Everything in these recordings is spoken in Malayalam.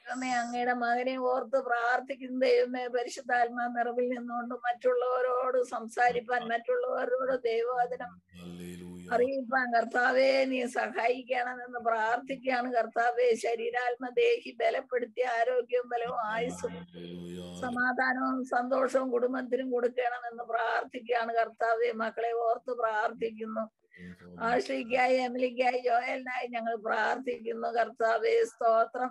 ദൈവമേ അങ്ങയുടെ മകനെ ഓർത്ത് പ്രാർത്ഥിക്കുന്ന ദൈവമേ പരിശുദ്ധാത്മാ നിറവിൽ നിന്നുകൊണ്ട് മറ്റുള്ളവരോട് സംസാരിപ്പാൻ മറ്റുള്ളവരോട് ദൈവവചനം അറിയിപ്പാൻ കർത്താവെ നീ സഹായിക്കണമെന്ന് പ്രാർത്ഥിക്കുകയാണ് കർത്താവെ ശരീരാത്മദേഹി ബലപ്പെടുത്തി ആരോഗ്യവും ബലവും ആയുസ്സും സമാധാനവും സന്തോഷവും കുടുംബത്തിനും കൊടുക്കണമെന്ന് പ്രാർത്ഥിക്കുകയാണ് കർത്താവെ മക്കളെ ഓർത്ത് പ്രാർത്ഥിക്കുന്നു ആശ്രയിക്കായി എമിലിക്കായി ജോയലിനായി ഞങ്ങൾ പ്രാർത്ഥിക്കുന്നു കർത്താവെ സ്തോത്രം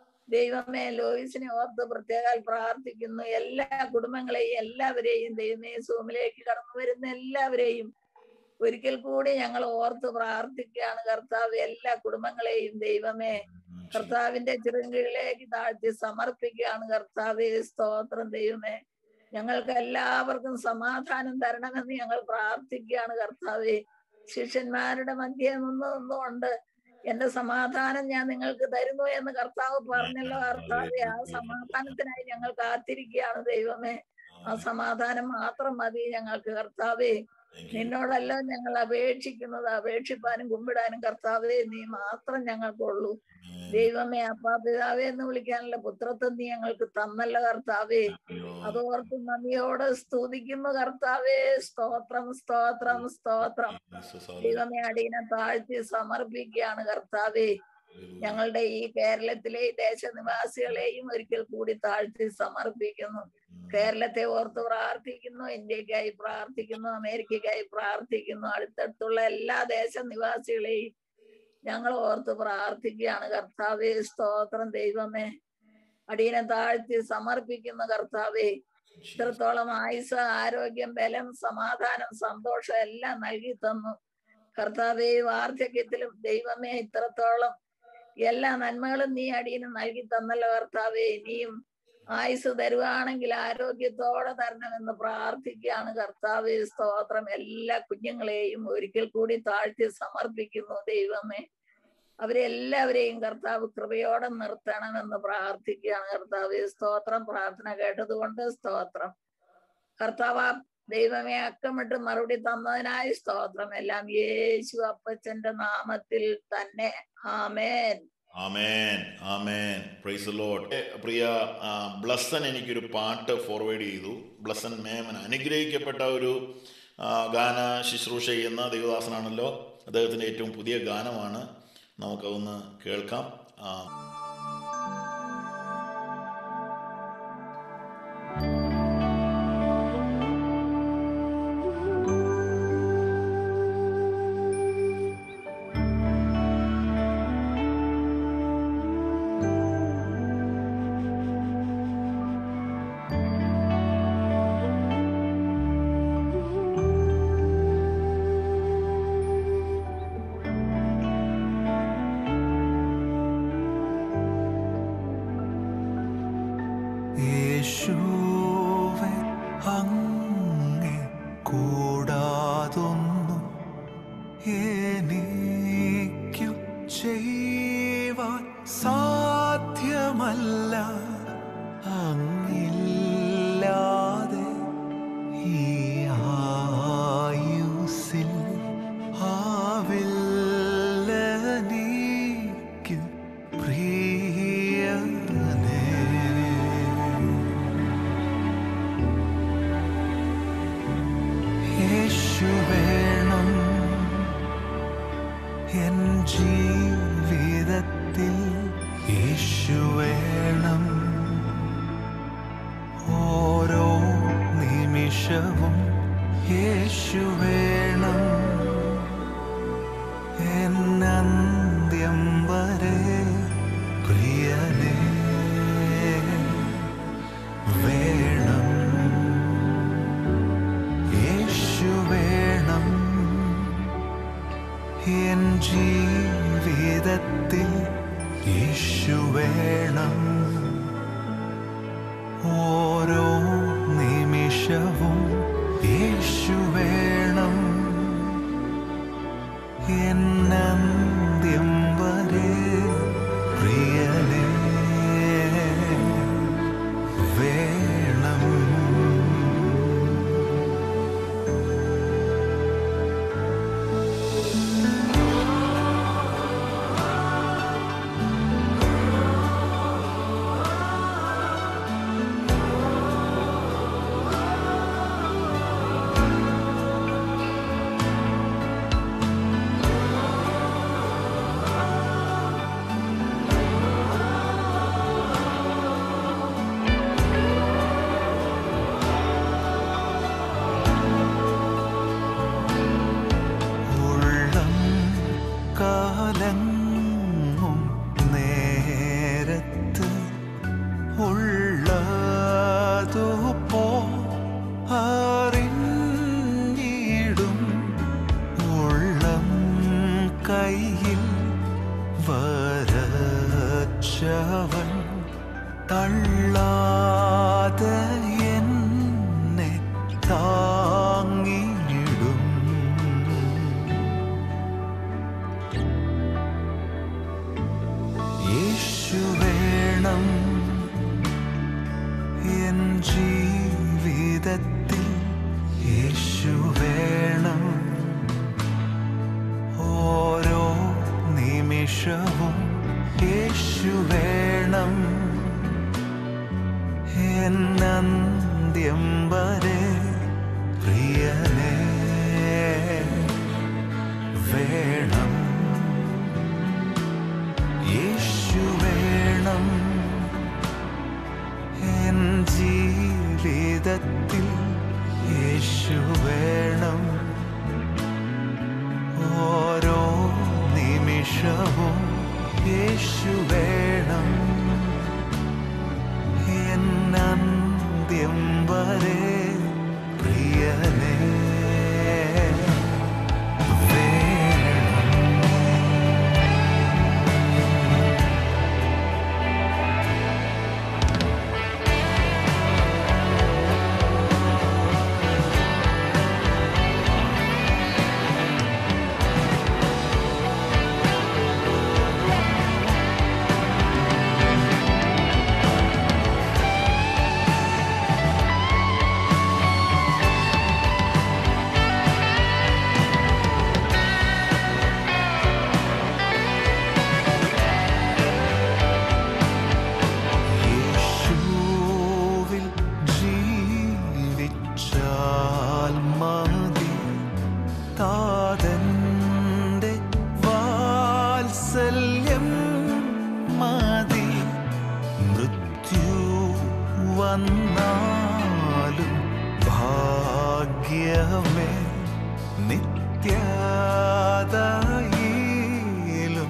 ദൈവമേ ലോയിസിനെ ഓർത്ത് പ്രത്യേകം പ്രാർത്ഥിക്കുന്നു എല്ലാ കുടുംബങ്ങളെയും എല്ലാവരെയും ദൈവമേ സൂമിലേക്ക് കടന്നു വരുന്ന എല്ലാവരെയും ഒരിക്കൽ കൂടി ഞങ്ങൾ ഓർത്ത് പ്രാർത്ഥിക്കുകയാണ് കർത്താവ് എല്ലാ കുടുംബങ്ങളെയും ദൈവമേ കർത്താവിന്റെ ചെറുകീഴിലേക്ക് താഴ്ത്തി സമർപ്പിക്കുകയാണ് കർത്താവെ സ്തോത്രം ദൈവമേ ഞങ്ങൾക്ക് എല്ലാവർക്കും സമാധാനം തരണമെന്ന് ഞങ്ങൾ പ്രാർത്ഥിക്കുകയാണ് കർത്താവെ ശിഷ്യന്മാരുടെ മധ്യേ നിന്ന് നിന്നുകൊണ്ട് എന്റെ സമാധാനം ഞാൻ നിങ്ങൾക്ക് തരുന്നു എന്ന് കർത്താവ് പറഞ്ഞല്ലോ കർത്താവെ ആ സമാധാനത്തിനായി ഞങ്ങൾ കാത്തിരിക്കുകയാണ് ദൈവമേ ആ സമാധാനം മാത്രം മതി ഞങ്ങൾക്ക് കർത്താവേ നിന്നോടല്ല ഞങ്ങൾ അപേക്ഷിക്കുന്നത് അപേക്ഷിപ്പാനും കുമ്പിടാനും കർത്താവേ നീ മാത്രം ഞങ്ങൾക്കുള്ളൂ ദൈവമേ അപ്പാ പിതാവേ എന്ന് വിളിക്കാനുള്ള പുത്രത്വം നീ ഞങ്ങൾക്ക് തന്നല്ല കർത്താവേ അതോർത്ത് നന്ദിയോടെ സ്തുതിക്കുന്നു കർത്താവേ സ്തോത്രം സ്തോത്രം സ്തോത്രം ദൈവമേ അടീനെ താഴ്ത്തി സമർപ്പിക്കുകയാണ് കർത്താവേ ഞങ്ങളുടെ ഈ കേരളത്തിലെ ഈ ദേശനിവാസികളെയും ഒരിക്കൽ കൂടി താഴ്ത്തി സമർപ്പിക്കുന്നു കേരളത്തെ ഓർത്ത് പ്രാർത്ഥിക്കുന്നു ഇന്ത്യക്കായി പ്രാർത്ഥിക്കുന്നു അമേരിക്കയ്ക്കായി പ്രാർത്ഥിക്കുന്നു അടുത്തടുത്തുള്ള എല്ലാ ദേശനിവാസികളെയും ഞങ്ങൾ ഓർത്ത് പ്രാർത്ഥിക്കുകയാണ് കർത്താവേ സ്തോത്രം ദൈവമേ അടീനെ താഴ്ത്തി സമർപ്പിക്കുന്ന കർത്താവേ ഇത്രത്തോളം ആയുസ് ആരോഗ്യം ബലം സമാധാനം സന്തോഷം എല്ലാം നൽകി തന്നു കർത്താവേ വാർദ്ധക്യത്തിലും ദൈവമേ ഇത്രത്തോളം എല്ലാ നന്മകളും നീ അടിയന് നൽകി തന്നല്ലോ കർത്താവേ ഇനിയും ആയുസ് തരുവാണെങ്കിൽ ആരോഗ്യത്തോടെ തരണമെന്ന് പ്രാർത്ഥിക്കുകയാണ് കർത്താവ് സ്തോത്രം എല്ലാ കുഞ്ഞുങ്ങളെയും ഒരിക്കൽ കൂടി താഴ്ത്തി സമർപ്പിക്കുന്നു ദൈവമേ അവരെല്ലാവരെയും കർത്താവ് കൃപയോടെ നിർത്തണമെന്ന് പ്രാർത്ഥിക്കുകയാണ് കർത്താവ് സ്തോത്രം പ്രാർത്ഥന കേട്ടതുകൊണ്ട് സ്തോത്രം കർത്താവ് ദൈവമേ അക്കമിട്ട് മറുപടി തന്നതിനായി സ്തോത്രം എല്ലാം യേശു അപ്പച്ചന്റെ നാമത്തിൽ തന്നെ ആമേൻ ആമേൻ ആമേൻ പ്രൈസ് ലോഡ് പ്രിയ ആ, ബ്ലസ്സൻ എനിക്കൊരു പാട്ട് ഫോർവേഡ് ചെയ്തു ബ്ലസ്സൻ മേമൻ അനുഗ്രഹിക്കപ്പെട്ട ഒരു ആ, ഗാന ശുശ്രൂഷ ചെയ്യുന്ന ദേവദാസനാണല്ലോ അദ്ദേഹത്തിൻ്റെ ഏറ്റവും പുതിയ ഗാനമാണ് നമുക്കതൊന്ന് കേൾക്കാം ആ, യേശുവേ അങ്ങേ കൂടാതൊന്നും എനിക്കു ചെയ്യുവാൻ സാധ്യമല്ല അങ്ങില്ലാതെ ഈ ആയുസ്സിൽ ആവില്ലനീക്ക് പ്രിയനേ യേശു വേണം എൻ ജീവിതത്തിൽ യേശു വേണം ഓരോ നിമിഷവും യേശു വേണം എന്നന്ത്യം വരെ പ്രിയനേ വേണം യേശു വേണം എൻ ജീവിതത്തിൽ യേശു വേണം ഓരോ നിമിഷവും യേശു വേണം എന്നന്ത്യം വരെ പ്രിയനേ വേണം ആ രക്ഷവൻ തള്ളാതെ എന്നെ താങ്ങിയിടും യേശു വേണം എൻ ജീവിതത്തിൽ യേശു വേണം ഓരോ നിമിഷവും യേശു വേണം എന്നന്ത്യം വരെ പ്രിയനേ വേണം യേശു വേണം എൻ ജീവിതത്തിൽ യേശു വേണം ഓരോ നിമിഷവും യേശു വേണം എന്നന്ത്യം വരെ പ്രിയനേ വേണം യേശുവിൽ ജീവിച്ചാൽ മതി താതന്റെ വാത്സല്യം മതി മൃത്യു വന്നാലും ഭാഗ്യമേ നിത്യതയിലും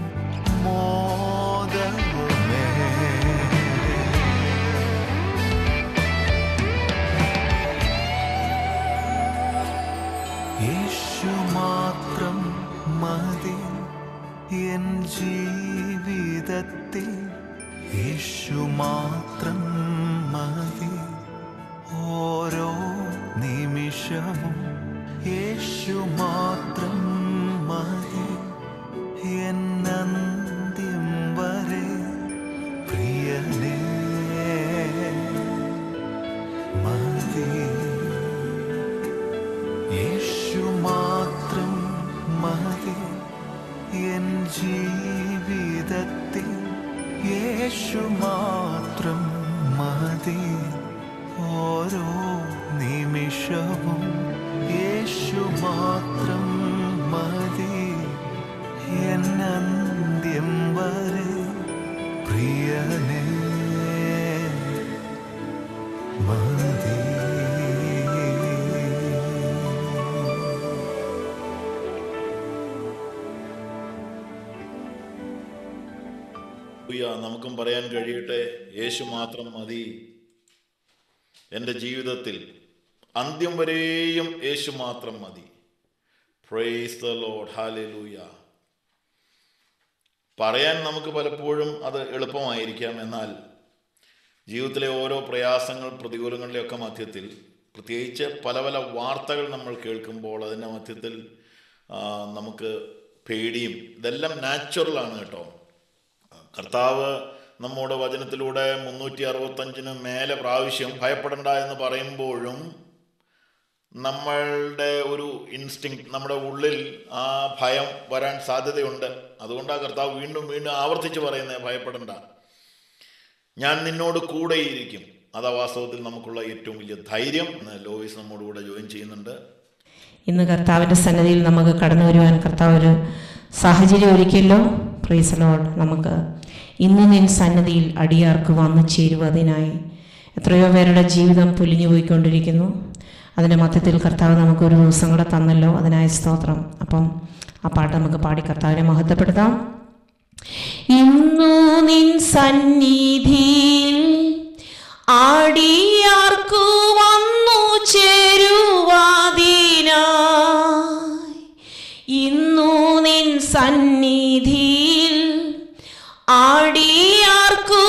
മോദമേ യേശു മാത്രം മതി എൻ ജീവിതത്തിൽ യേശു മാത്രം മതി ഓരോ നിമിഷവും യേശു മാത്രം മതി എന്നന്ത്യം വരെ പ്രിയനേ മതി യേശു മാത്രം മതി എൻ ജീവിതത്തിൽ യേശു മാത്രം മതി ഓരോ നിമിഷവും യേശു മാത്രം മതി എന്നന്ത്യം വരെ പ്രിയനേ മതി ഹല്ലേലൂയ. നമുക്കും പറയാൻ കഴിയട്ടെ യേശു മാത്രം മതി എൻ്റെ ജീവിതത്തിൽ അന്ത്യം വരെയും യേശു മാത്രം മതി പ്രൈസ് ദ ലോഡ് ഹാലൂയ പറയാൻ നമുക്ക് പലപ്പോഴും അത് എളുപ്പമായിരിക്കാം എന്നാൽ ജീവിതത്തിലെ ഓരോ പ്രയാസങ്ങൾ പ്രതികൂലങ്ങളുടെയൊക്കെ മധ്യത്തിൽ പ്രത്യേകിച്ച് പല പല വാർത്തകൾ നമ്മൾ കേൾക്കുമ്പോൾ അതിൻ്റെ മധ്യത്തിൽ ആ, നമുക്ക് പേടിയും ഇതെല്ലാം നാച്ചുറലാണ് കേട്ടോ കർത്താവ് നമ്മുടെ വചനത്തിലൂടെ മുന്നൂറ്റി അറുപത്തഞ്ചിന് മേലെ പ്രാവശ്യം ഭയപ്പെടണ്ട എന്ന് പറയുമ്പോഴും നമ്മളുടെ ഒരു ഇൻസ്റ്റിങ് നമ്മുടെ ഉള്ളിൽ ആ ഭയം വരാൻ സാധ്യതയുണ്ട് അതുകൊണ്ടാണ് കർത്താവ് വീണ്ടും വീണ്ടും ആവർത്തിച്ച് പറയുന്നത് ഭയപ്പെടണ്ട ഞാൻ നിന്നോട് കൂടെയിരിക്കും അതാ വാസ്തവത്തിൽ നമുക്കുള്ള ഏറ്റവും വലിയ ധൈര്യം എന്ന് ലോയിസ് നമ്മോട് കൂടെ ജോയിൻ ചെയ്യുന്നുണ്ട് ഇന്ന് കർത്താവിൻ്റെ സന്നദ്ധിയിൽ നമുക്ക് കടന്നു വരുവാൻ കർത്താവ് ഒരു സാഹചര്യം ഒരുക്കിയല്ലോ പ്രൈസ് ലോഡ് നമുക്ക് ഇന്ന് നിൻ സന്നദ്ധിയിൽ അടിയാർക്ക് വന്നു ചേരുവതിനായി എത്രയോ പേരുടെ ജീവിതം പൊലിഞ്ഞു പോയിക്കൊണ്ടിരിക്കുന്നു അതിൻ്റെ മധ്യത്തിൽ കർത്താവ് നമുക്കൊരു ദിവസം കൂടെ തന്നല്ലോ അതിനായ സ്തോത്രം അപ്പം ആ പാട്ട് നമുക്ക് പാടി കർത്താവിനെ മഹത്വപ്പെടുത്താം ഇന്നു നിൻ സന്നിധിയിൽ ആടിയാർക്കു വന്നു ചേരുവാതിനായി ഇന്നു നിൻ സന്നിധിയിൽ ആടിയാർക്കു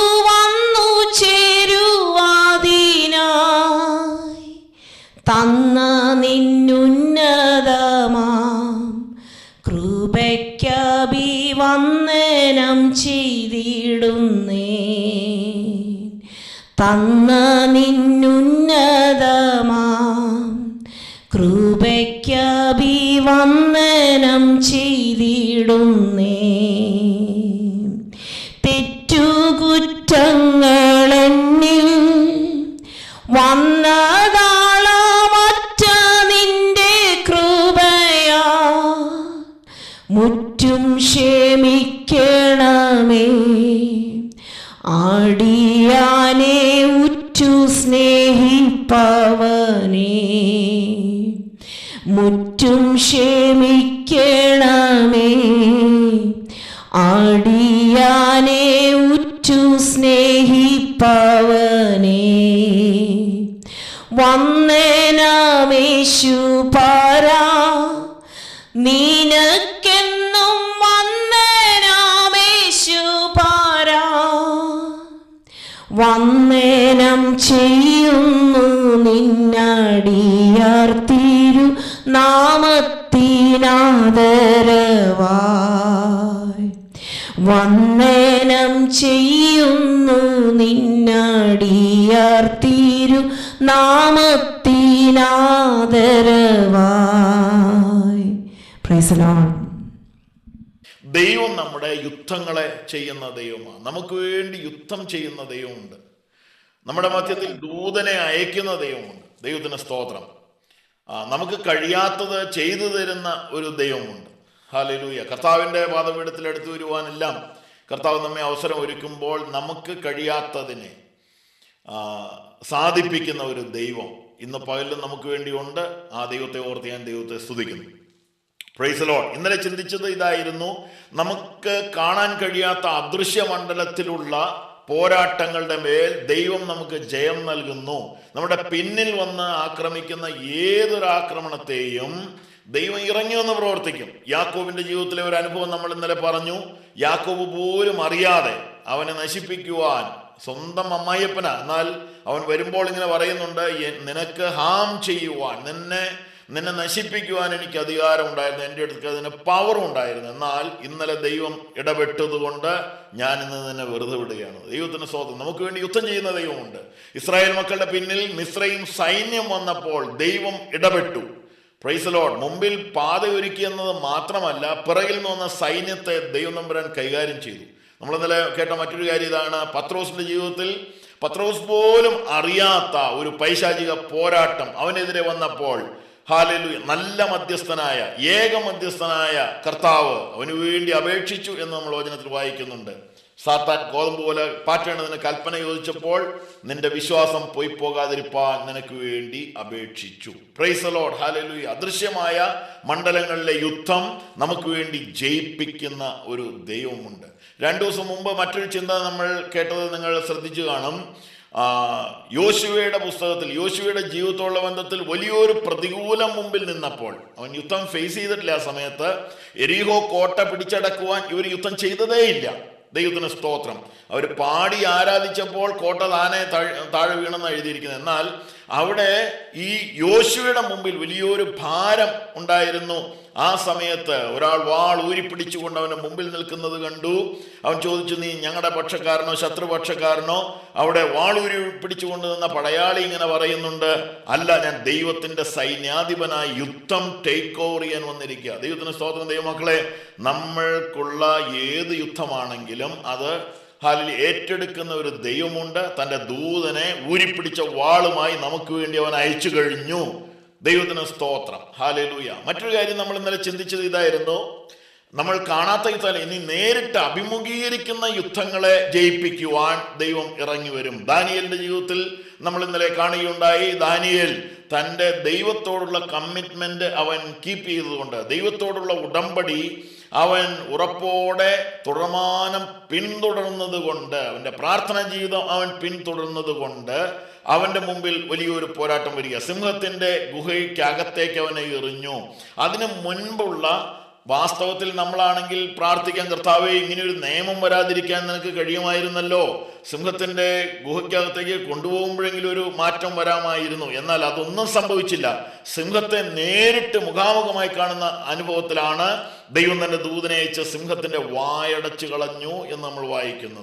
തന്ന നിന്നുന്നതമാം കൃപയ്ക്കഭിവന്ദനം ചെയ്തിടുന്നേ തെറ്റുകുറ്റങ്ങളെന്നിൽ വന്നതാളമറ്റ നിന്റെ കൃപയാ മുറ്റും ക്ഷമിക്കണമേ ആടിയാനെ ഉറ്റു സ്നേഹിപ്പവനേ മുറ്റും ക്ഷമിക്കണമേ ആടിയാനെ ഉറ്റു സ്നേഹിപ്പവനേ വന്ദനമേശു പാരാ നിനക്കെന്നും വന്ദനമേശു പാരാ വന്ദനം ചെയ്യുന്നു നിന്നടിയാർത്തിരു നാമത്തിനാദരവായി വന്ദനം ചെയ്യുന്നു നിന്നടിയാർത്തിരു നാമത്തിനാദരവായി പ്രൈസ് ലോർഡ് ദൈവം നമ്മുടെ യുദ്ധങ്ങളെ ചെയ്യുന്ന ദൈവമാണ് നമുക്ക് വേണ്ടി യുദ്ധം ചെയ്യുന്ന ദൈവമുണ്ട് നമ്മുടെ മധ്യത്തിൽ ദൂതനെ അയക്കുന്ന ദൈവമുണ്ട് ദൈവത്തിന് സ്തോത്രം ആ, നമുക്ക് കഴിയാത്തത് ചെയ്തു തരുന്ന ഒരു ദൈവമുണ്ട് ഹാലലൂയ കർത്താവിൻ്റെ പാദപീഠത്തിൽ എടുത്തു വരുവാനെല്ലാം കർത്താവ് നമ്മെ അവസരം ഒരുക്കുമ്പോൾ നമുക്ക് കഴിയാത്തതിനെ ആ, സാധിപ്പിക്കുന്ന ഒരു ദൈവം ഇന്ന് പകലിലും നമുക്ക് വേണ്ടിയുണ്ട് ആ ദൈവത്തെ ഓർത്ത് ഞാൻ ദൈവത്തെ സ്തുതിക്കുന്നു പ്രൈസ് ലോഡ് ഇന്നലെ ചിന്തിച്ചത് ഇതായിരുന്നു നമുക്ക് കാണാൻ കഴിയാത്ത അദൃശ്യ മണ്ഡലത്തിലുള്ള പോരാട്ടങ്ങളുടെ മേൽ ദൈവം നമുക്ക് ജയം നൽകുന്നു നമ്മുടെ പിന്നിൽ വന്ന് ആക്രമിക്കുന്ന ഏതൊരു ആക്രമണത്തെയും ദൈവം ഇറങ്ങി വന്ന് പ്രവർത്തിക്കും യാക്കോബിന്റെ ജീവിതത്തിലെ ഒരു അനുഭവം നമ്മൾ ഇന്നലെ പറഞ്ഞു യാക്കോബ് പോലും അറിയാതെ അവനെ നശിപ്പിക്കുവാൻ സ്വന്തം അമ്മായിയപ്പന എന്നാൽ അവൻ വരുമ്പോൾ ഇങ്ങനെ പറയുന്നുണ്ട് "എ- നിനക്ക് ഹാം ചെയ്യുവാൻ നിന്നെ നിന്നെ നശിപ്പിക്കുവാൻ എനിക്ക് അധികാരം ഉണ്ടായിരുന്നു എൻ്റെ അടുത്ത് അതിന് പവറും ഉണ്ടായിരുന്നു എന്നാൽ ഇന്നലെ ദൈവം ഇടപെട്ടതുകൊണ്ട് ഞാൻ ഇന്ന് നിന്നെ വെറുതെ വിടുകയാണ് ദൈവത്തിന് സ്വാതന്ത്ര്യം നമുക്ക് വേണ്ടി യുദ്ധം ചെയ്യുന്ന ദൈവമുണ്ട് ഇസ്രായേൽ മക്കളുടെ പിന്നിൽ മിശ്രയും സൈന്യം വന്നപ്പോൾ ദൈവം ഇടപെട്ടു പ്രൈസ് ലോഡ് മുമ്പിൽ പാത ഒരുക്കിയെന്നത് മാത്രമല്ല പിറകിൽ നിന്ന് വന്ന സൈന്യത്തെ ദൈവം നമ്പുരാൻ കൈകാര്യം ചെയ്തു നമ്മൾ ഇന്നലെ കേട്ട മറ്റൊരു കാര്യം ഇതാണ് പത്രോസിന്റെ ജീവിതത്തിൽ പത്രോസ് പോലും അറിയാത്ത ഒരു പൈശാചിക പോരാട്ടം അവനെതിരെ വന്നപ്പോൾ ഹാലലു നല്ല മധ്യസ്ഥനായ ഏക മധ്യസ്ഥനായ കർത്താവ് അവന് വേണ്ടി അപേക്ഷിച്ചു എന്ന് നമ്മൾ വചനത്തിൽ വായിക്കുന്നുണ്ട് സാത്താൻ ഗോതമ്പ് പോലെ പാറ്റേണ്ടതിന് കൽപ്പന ചോദിച്ചപ്പോൾ നിന്റെ വിശ്വാസം പോയി പോകാതിരിപ്പാൻ നിനക്ക് വേണ്ടി അപേക്ഷിച്ചു പ്രൈസ് ലോഡ് ഹാലലു അദൃശ്യമായ മണ്ഡലങ്ങളിലെ യുദ്ധം നമുക്ക് വേണ്ടി ജയിപ്പിക്കുന്ന ഒരു ദൈവമുണ്ട് രണ്ടു ദിവസം മുമ്പ് മറ്റൊരു ചിന്ത നമ്മൾ കേട്ടത് നിങ്ങൾ ശ്രദ്ധിച്ചു കാണും ആ, യോശുവയുടെ പുസ്തകത്തിൽ യോശുവയുടെ ജീവിതത്തോടുള്ള ബന്ധത്തിൽ വലിയൊരു പ്രതികൂലം മുമ്പിൽ നിന്നപ്പോൾ അവൻ യുദ്ധം ഫേസ് ചെയ്തിട്ടില്ല ആ സമയത്ത് എരീഹോ കോട്ട പിടിച്ചടക്കുവാൻ ഇവർ യുദ്ധം ചെയ്തതേയില്ല ദൈവത്തിന് സ്തോത്രം അവർ പാടി ആരാധിച്ചപ്പോൾ കോട്ട താനെ താഴ്- താഴെ വീണെന്ന് എഴുതിയിരിക്കുന്നത് എന്നാൽ അവിടെ ഈ യോശുവയുടെ മുമ്പിൽ വലിയൊരു ഭാരം ഉണ്ടായിരുന്നു ആ സമയത്ത് ഒരാൾ വാൾ ഊരിപ്പിടിച്ചുകൊണ്ട് അവന്റെ മുമ്പിൽ നിൽക്കുന്നത് കണ്ടു അവൻ ചോദിച്ചു നീ ഞങ്ങളുടെ പക്ഷക്കാരനോ ശത്രുപക്ഷക്കാരനോ അവിടെ വാൾ ഊരി പിടിച്ചുകൊണ്ട് നിന്ന പടയാളി ഇങ്ങനെ പറയുന്നുണ്ട് അല്ല ഞാൻ ദൈവത്തിന്റെ സൈന്യാധിപനായി യുദ്ധം ടേക്ക് ഓവർ ചെയ്യാൻ വന്നിരിക്കുക ദൈവത്തിന് സ്തോത്രം ദൈവമക്കളെ നമ്മൾക്കുള്ള ഏത് യുദ്ധമാണെങ്കിലും അത് ഹാലിൽ ഏറ്റെടുക്കുന്ന ഒരു ദൈവമുണ്ട് തൻ്റെ ദൂതനെ ഊരിപ്പിടിച്ച വാളുമായി നമുക്ക് വേണ്ടി അവൻ അയച്ചു കഴിഞ്ഞു ദൈവത്തിന് സ്തോത്രം ഹാലലൂയ മറ്റൊരു കാര്യം നമ്മൾ ഇന്നലെ ചിന്തിച്ചത് ഇതായിരുന്നു നമ്മൾ കാണാത്ത യുദ്ധം ഇനി നേരിട്ട് അഭിമുഖീകരിക്കുന്ന യുദ്ധങ്ങളെ ജയിപ്പിക്കുവാൻ ദൈവം ഇറങ്ങി വരും ദാനിയലിന്റെ ജീവിതത്തിൽ നമ്മൾ ഇന്നലെ കാണുകയുണ്ടായി ദാനിയേൽ തൻ്റെ ദൈവത്തോടുള്ള കമ്മിറ്റ്മെന്റ് അവൻ കീപ്പ് ചെയ്തതുകൊണ്ട് ദൈവത്തോടുള്ള ഉടമ്പടി അവൻ ഉറപ്പോടെ തുടർമാനം പിന്തുടർന്നത് കൊണ്ട് അവൻ്റെ പ്രാർത്ഥന ജീവിതം അവൻ പിന്തുടർന്നത് കൊണ്ട് അവൻ്റെ മുമ്പിൽ വലിയൊരു പോരാട്ടം വരിക സിംഹത്തിൻ്റെ ഗുഹയ്ക്കകത്തേക്ക് അവനെ എറിഞ്ഞു അതിനു മുൻപുള്ള വാസ്തവത്തിൽ നമ്മളാണെങ്കിൽ പ്രാർത്ഥിക്കാൻ കർത്താവെ ഇങ്ങനെ ഒരു നിയമം വരാതിരിക്കാൻ നിനക്ക് കഴിയുമായിരുന്നല്ലോ സിംഹത്തിന്റെ ഗുഹയ്ക്കകത്തേക്ക് കൊണ്ടുപോകുമ്പോഴെങ്കിലും ഒരു മാറ്റം വരാമായിരുന്നു എന്നാൽ അതൊന്നും സംഭവിച്ചില്ല സിംഹത്തെ നേരിട്ട് മുഖാമുഖമായി കാണുന്ന അനുഭവത്തിലാണ് ദൈവം തന്റെ ദൂതനെ അയച്ച് സിംഹത്തിന്റെ വായടച്ചു കളഞ്ഞു എന്ന് നമ്മൾ വായിക്കുന്നത്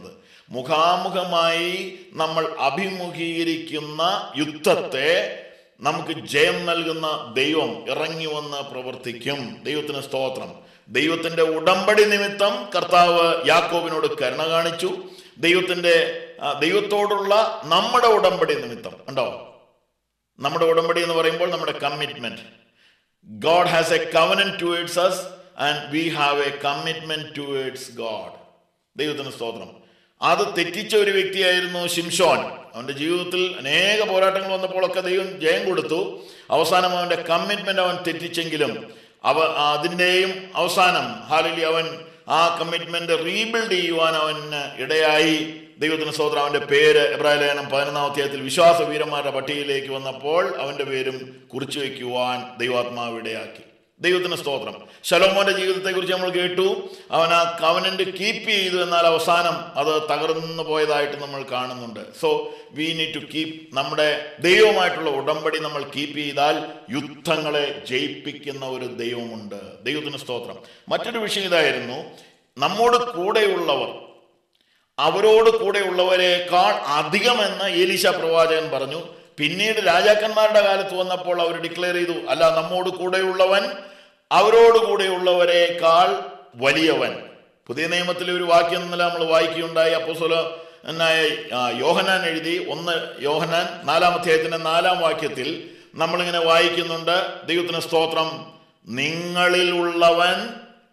മുഖാമുഖമായി നമ്മൾ അഭിമുഖീകരിക്കുന്ന യുദ്ധത്തെ നമുക്ക് ജയം നൽകുന്ന ദൈവം ഇറങ്ങി വന്ന് പ്രവർത്തിക്കും ദൈവത്തിന് സ്തോത്രം ദൈവത്തിന്റെ ഉടമ്പടി നിമിത്തം കർത്താവ് യാക്കോബിനോട് കരുണ കാണിച്ചു ദൈവത്തിന്റെ ആ, ദൈവത്തോടുള്ള നമ്മുടെ ഉടമ്പടി നിമിത്തം ഉണ്ടോ നമ്മുടെ ഉടമ്പടി എന്ന് പറയുമ്പോൾ നമ്മുടെ commitment God has a covenant towards us and we have a commitment towards God ദൈവത്തിന് സ്തോത്രം അത് തെറ്റിച്ച ഒരു വ്യക്തിയായിരുന്നു ഷിംഷോൻ അവന്റെ ജീവിതത്തിൽ അനേക പോരാട്ടങ്ങൾ വന്നപ്പോഴൊക്കെ ദൈവം ജയം കൊടുത്തു അവസാനം അവന്റെ കമ്മിറ്റ്മെന്റ് അവൻ തെറ്റിച്ചെങ്കിലും അവ അതിൻ്റെയും അവസാനം ഹാലിലി അവൻ ആ കമ്മിറ്റ്മെന്റ് റീബിൽഡ് ചെയ്യുവാൻ അവന് ഇടയായി ദൈവത്തിന് സ്തോത്രം അവന്റെ പേര് എബ്രാഹിം ലേഖനം പതിനൊന്നാം അധ്യായത്തിൽ വിശ്വാസ വീരന്മാരുടെ പട്ടികയിലേക്ക് വന്നപ്പോൾ അവന്റെ പേരും കുറിച്ചു വയ്ക്കുവാൻ ദൈവാത്മാവ് ഇടയാക്കി ദൈവത്തിന് സ്തോത്രം ശലോമോന്റെ ജീവിതത്തെക്കുറിച്ച് നമ്മൾ കേട്ടു അവൻ ആ കവനന്റ് കീപ്പ് ചെയ്തു എന്നാൽ അവസാനം അത് തകർന്നു പോയതായിട്ട് നമ്മൾ കാണുന്നുണ്ട് so we need to keep നമ്മുടെ ദൈവമായിട്ടുള്ള ഉടമ്പടി നമ്മൾ കീപ്പ് ചെയ്താൽ യുദ്ധങ്ങളെ ജയിപ്പിക്കുന്ന ഒരു ദൈവമുണ്ട് ദൈവത്തിന് സ്തോത്രം മറ്റൊരു വിഷയം ഇതായിരുന്നു നമ്മോട് കൂടെയുള്ളവർ അവരോട് കൂടെയുള്ളവരെക്കാൾ അധികമെന്ന് ഏലീശ പ്രവാചകൻ പറഞ്ഞു പിന്നീട് രാജാക്കന്മാരുടെ കാലത്ത് വന്നപ്പോൾ അവർ ഡിക്ലെയർ ചെയ്തു അല്ല നമ്മോട് കൂടെയുള്ളവൻ അവരോട് കൂടെയുള്ളവരെക്കാൾ വലിയവൻ പുതിയ നിയമത്തിലെ ഒരു വാക്യം ഇന്നലെ നമ്മൾ വായിക്കുകയുണ്ടായി അപ്പോസ്വല എന്നായ യോഹനാൻ എഴുതി ഒന്ന് യോഹനാൻ നാലാം അധ്യായത്തിന്റെ നാലാം വാക്യത്തിൽ നമ്മളിങ്ങനെ വായിക്കുന്നുണ്ട് ദൈവത്തിന് സ്തോത്രം നിങ്ങളിലുള്ളവൻ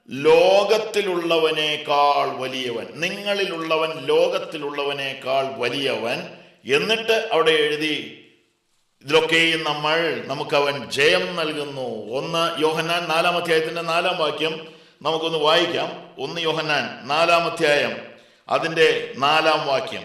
ലോകത്തിലുള്ളവനേക്കാൾ വലിയവൻ നിങ്ങളിലുള്ളവൻ ലോകത്തിലുള്ളവനേക്കാൾ വലിയവൻ എന്നിട്ട് അവിടെ എഴുതി ഇതിലൊക്കെയും നമ്മൾ നമുക്കവൻ ജയം നൽകുന്നു ഒന്ന് യോഹന്നാൻ നാലാം അധ്യായത്തിന്റെ നാലാം വാക്യം നമുക്കൊന്ന് വായിക്കാം ഒന്ന് യോഹന്നാൻ നാലാം അധ്യായം അതിൻ്റെ നാലാം വാക്യം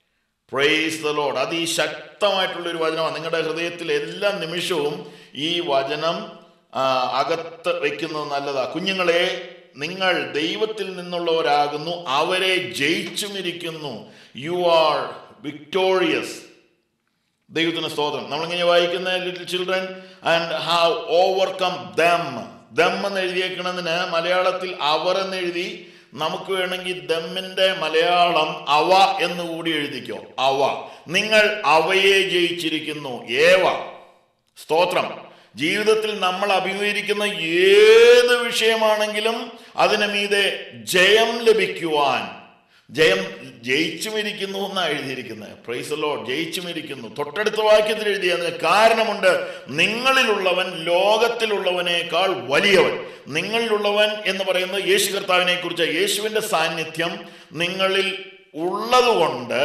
പ്രൈസ് ദ ലോഡ് അതിശക്തമായിട്ടുള്ള ഒരു വചനമാണ് നിങ്ങളുടെ ഹൃദയത്തിൽ എല്ലാ നിമിഷവും ഈ വചനം ആ, അകത്ത് വെക്കുന്നത് നല്ലതാ കുഞ്ഞുങ്ങളെ നിങ്ങൾ ദൈവത്തിൽ നിന്നുള്ളവരാകുന്നു അവരെ ജയിച്ചുമിരിക്കുന്നു യു ആർ വിക്ടോറിയസ് ദൈവത്തിന് സ്തോത്രം നമ്മളിങ്ങനെ വായിക്കുന്ന little children and have overcome them them എന്ന് എഴുതിയേക്കണതിന് മലയാളത്തിൽ അവർ എന്ന് എഴുതി നമുക്ക് വേണമെങ്കിൽ ദമ്മിന്റെ മലയാളം അവ എന്ന് കൂടി എഴുതിക്കോ അവ നിങ്ങൾ അവയെ ജയിച്ചിരിക്കുന്നു ഏവ സ്തോത്രം ജീവിതത്തിൽ നമ്മൾ അഭിമുഖീകരിക്കുന്ന ഏത് വിഷയമാണെങ്കിലും അതിന് മീതെ ജയം ലഭിക്കുവാൻ ജയം ജയിച്ചുമിരിക്കുന്നു എന്നാണ് എഴുതിയിരിക്കുന്നത് പ്രൈസ് ലോഡ് ജയിച്ചുമിരിക്കുന്നു തൊട്ടടുത്ത വാക്യത്തിൽ എഴുതിയതിന് കാരണമുണ്ട് നിങ്ങളിലുള്ളവൻ ലോകത്തിലുള്ളവനേക്കാൾ വലിയവൻ നിങ്ങളിലുള്ളവൻ എന്ന് പറയുന്നത് യേശു കർത്താവിനെ കുറിച്ച് യേശുവിന്റെ സാന്നിധ്യം നിങ്ങളിൽ ഉള്ളതുകൊണ്ട്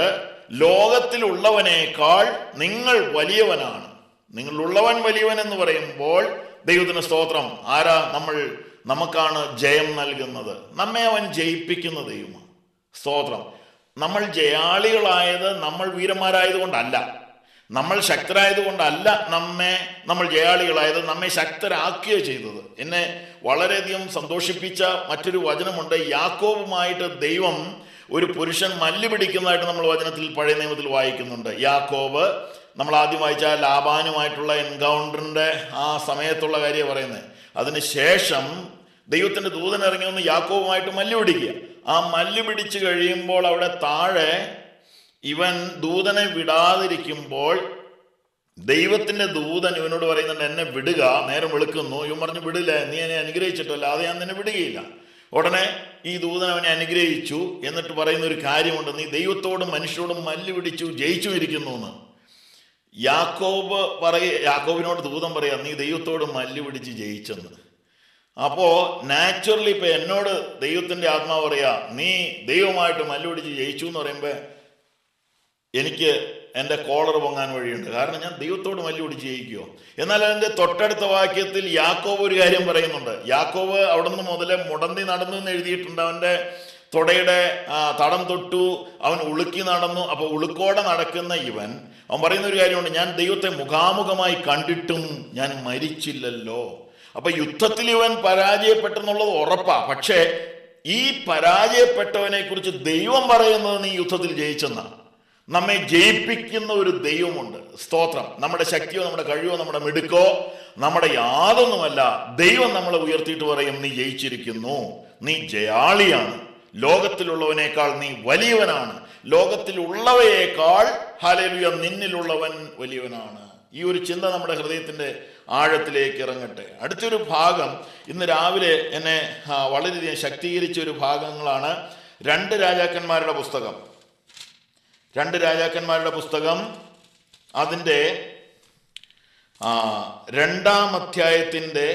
ലോകത്തിലുള്ളവനേക്കാൾ നിങ്ങൾ വലിയവനാണ് നിങ്ങളുള്ളവൻ വലിയവൻ എന്ന് പറയുമ്പോൾ ദൈവത്തിന് സ്തോത്രം ആരാ നമ്മൾ നമുക്കാണ് ജയം നൽകുന്നത് നമ്മെ അവൻ ജയിപ്പിക്കുന്ന ദൈവമാണ് സ്തോത്രം നമ്മൾ ജയാളികളായത് നമ്മൾ വീരന്മാരായത് കൊണ്ടല്ല നമ്മൾ ശക്തരായത് കൊണ്ടല്ല നമ്മെ നമ്മൾ ജയാളികളായത് നമ്മെ ശക്തരാക്കുകയോ ചെയ്തത് എന്നെ വളരെയധികം സന്തോഷിപ്പിച്ച മറ്റൊരു വചനമുണ്ട് യാക്കോബുമായിട്ട് ദൈവം ഒരു പുരുഷൻ മല്ല് പിടിക്കുന്നതായിട്ട് നമ്മൾ വചനത്തിൽ പഴയ നിയമത്തിൽ വായിക്കുന്നുണ്ട് യാക്കോബ് നമ്മൾ ആദ്യം വായിച്ച ആ ലാബാനുമായിട്ടുള്ള എൻകൗണ്ടറിന്റെ ആ സമയത്തുള്ള കാര്യം പറയുന്നത് അതിന് ശേഷം ദൈവത്തിന്റെ ദൂതൻ ഇറങ്ങി വന്ന് യാക്കോവുമായിട്ട് മല്ല് പിടിക്കുക ആ മല്ല് പിടിച്ചു കഴിയുമ്പോൾ അവിടെ താഴെ ഇവൻ ദൂതനെ വിടാതിരിക്കുമ്പോൾ ദൈവത്തിന്റെ ദൂതൻ ഇവനോട് പറയുന്നുണ്ട് എന്നെ വിടുക നേരം വെളുക്കുന്നു ഇവൻ പറഞ്ഞു വിടില്ല നീ എന്നെ അനുഗ്രഹിച്ചിട്ടല്ല അത് ഞാൻ നിന്നെ വിടുകയില്ല ഉടനെ ഈ ദൂതൻ അവനെ അനുഗ്രഹിച്ചു എന്നിട്ട് പറയുന്ന ഒരു കാര്യമുണ്ട് നീ ദൈവത്തോടും മനുഷ്യരോടും മല്ല് പിടിച്ചു ജയിച്ചു ഇരിക്കുന്നു എന്ന് യാക്കോബ് പറയ യാക്കോബിനോട് ദൂതം പറയാം നീ ദൈവത്തോട് മല്ല് പിടിച്ച് ജയിച്ചെന്ന് അപ്പോ നാച്ചുറലി ഇപ്പൊ എന്നോട് ദൈവത്തിന്റെ ആത്മാവ് പറയാ നീ ദൈവമായിട്ട് മല്ല് പിടിച്ച് ജയിച്ചു എന്ന് പറയുമ്പോ എനിക്ക് എൻ്റെ കോളർ പൊങ്ങാൻ വഴിയുണ്ട് കാരണം ഞാൻ ദൈവത്തോട് മല്ലി പിടിച്ച് ജയിക്കുമോ എന്നാൽ അതിൻ്റെ തൊട്ടടുത്ത വാക്യത്തിൽ യാക്കോബ് ഒരു കാര്യം പറയുന്നുണ്ട് യാക്കോബ് അവിടുന്ന് മുതലേ മുടന്തി നടന്നു എന്ന് എഴുതിയിട്ടുണ്ട് അവൻ്റെ തുടയുടെ ആ, തടം തൊട്ടു അവൻ ഉളുക്കി നടന്നു അപ്പോൾ ഉളുക്കോടെ നടക്കുന്ന ഇവൻ അവൻ പറയുന്ന ഒരു കാര്യമുണ്ട് ഞാൻ ദൈവത്തെ മുഖാമുഖമായി കണ്ടിട്ടും ഞാൻ മരിച്ചില്ലല്ലോ അപ്പൊ യുദ്ധത്തിൽ ഇവൻ പരാജയപ്പെട്ടെന്നുള്ളത് ഉറപ്പാ പക്ഷേ ഈ പരാജയപ്പെട്ടവനെ കുറിച്ച് ദൈവം പറയുന്നത് നീ യുദ്ധത്തിൽ ജയിച്ചെന്നാണ് നമ്മെ ജയിപ്പിക്കുന്ന ഒരു ദൈവമുണ്ട് സ്തോത്രം നമ്മുടെ ശക്തിയോ നമ്മുടെ കഴിവോ നമ്മുടെ മിടുക്കോ നമ്മുടെ യാതൊന്നുമല്ല ദൈവം നമ്മളെ ഉയർത്തിയിട്ട് പറയും നീ ജയിച്ചിരിക്കുന്നു നീ ജയാളിയാണ് ലോകത്തിലുള്ളവനേക്കാൾ നീ വലിയവനാണ് ലോകത്തിലുള്ളവയേക്കാൾ ഹാലേലുയ നിന്നിലുള്ളവൻ വലിയവനാണ് ഈ ഒരു ചിന്ത നമ്മുടെ ഹൃദയത്തിന്റെ ആഴത്തിലേക്ക് ഇറങ്ങട്ടെ അടുത്തൊരു ഭാഗം ഇന്ന് രാവിലെ എന്നെ ആ, വളരെയധികം ശക്തീകരിച്ച ഒരു ഭാഗങ്ങളാണ് രണ്ട് രാജാക്കന്മാരുടെ പുസ്തകം രണ്ട് രാജാക്കന്മാരുടെ പുസ്തകം അതിൻ്റെ ആ, രണ്ടാം അധ്യായത്തിൻ്റെ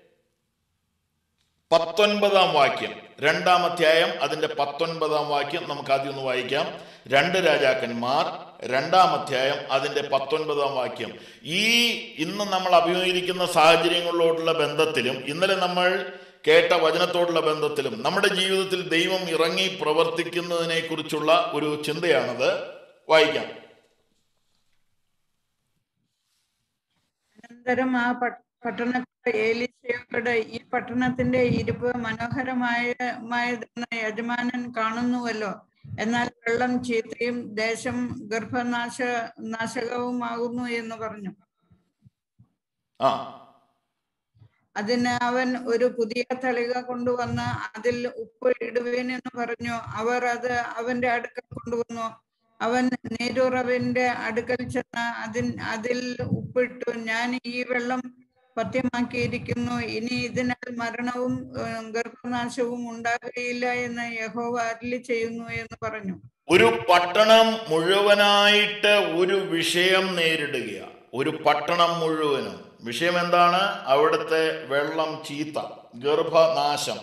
പത്തൊൻപതാം വാക്യം രണ്ടാം അധ്യായം അതിൻ്റെ പത്തൊൻപതാം വാക്യം നമുക്ക് ആദ്യം ഒന്ന് വായിക്കാം രണ്ട് രാജാക്കന്മാർ രണ്ടാം അധ്യായം അതിൻ്റെ പത്തൊൻപതാം വാക്യം ഈ ഇന്ന് നമ്മൾ അഭിമുഖീകരിക്കുന്ന സാഹചര്യങ്ങളോടുള്ള ബന്ധത്തിലും ഇന്നലെ നമ്മൾ കേട്ട വചനത്തോടുള്ള ബന്ധത്തിലും നമ്മുടെ ജീവിതത്തിൽ ദൈവം ഇറങ്ങി പ്രവർത്തിക്കുന്നതിനെ കുറിച്ചുള്ള ഒരു ചിന്തയാണത് വായിക്കാം അനന്തരം ആ പട്ട- പട്ടണക്കാർ ഏലീശയോട് ഈ പട്ടണത്തിന്റെ ഇരിപ്പ് മനോഹരമായതെന്ന് യജമാനൻ കാണുന്നുവല്ലോ എന്നാൽ വെള്ളം ചീത്തയും ദേശം ഗർഭനാശ നാശകവുമാകുന്നു എന്ന് പറഞ്ഞു ആ അതിന് അവൻ ഒരു പുതിയ തളിക കൊണ്ടുവന്ന് അതിൽ ഉപ്പ് ഇടുവേൻ എന്ന് പറഞ്ഞു അവർ അത് അവന്റെ അടുക്കൽ കൊണ്ടുവന്നു അവൻ നീരുറവിന്റെ അടുക്കൽ ചെന്ന് അതിൻ അതിൽ ഉപ്പിട്ടു ഞാൻ ഈ വെള്ളം പത്യമാക്കിയിരിക്കുന്നു ഇനി ഇതിനാൽ മരണവും ഏഹ്, ഗർഭനാശവും ഉണ്ടാകുകയില്ല എന്ന് യഹോവ അരുളി ചെയ്യുന്നു എന്ന് പറഞ്ഞു ഒരു പട്ടണം മുഴുവനായിട്ട് ഒരു വിഷയം നേരിടുക ഒരു പട്ടണം മുഴുവനും വിഷയം എന്താണ് അവിടുത്തെ വെള്ളം ചീത്ത ഗർഭനാശം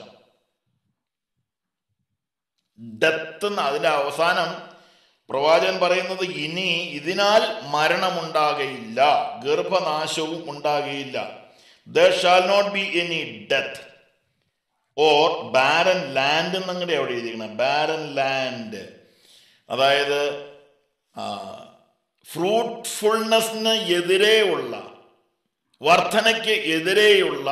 ഡെത്ത് അതിന്റെ അവസാനം പ്രവാചകൻ പറയുന്നത് ഇനി ഇതിനാൽ മരണമുണ്ടാകയില്ല ഗർഭനാശവും ഉണ്ടാകയില്ല there shall not be any death or barren land എന്നങ്ങടെ അവിടെ എഴുതിയിരിക്കണം ബാരൻ ലാൻഡ് അതായത് ഫ്രൂട്ട്ഫുൾനെസ്സിന് എതിരെയുള്ള വർധനയ്ക്ക് എതിരെയുള്ള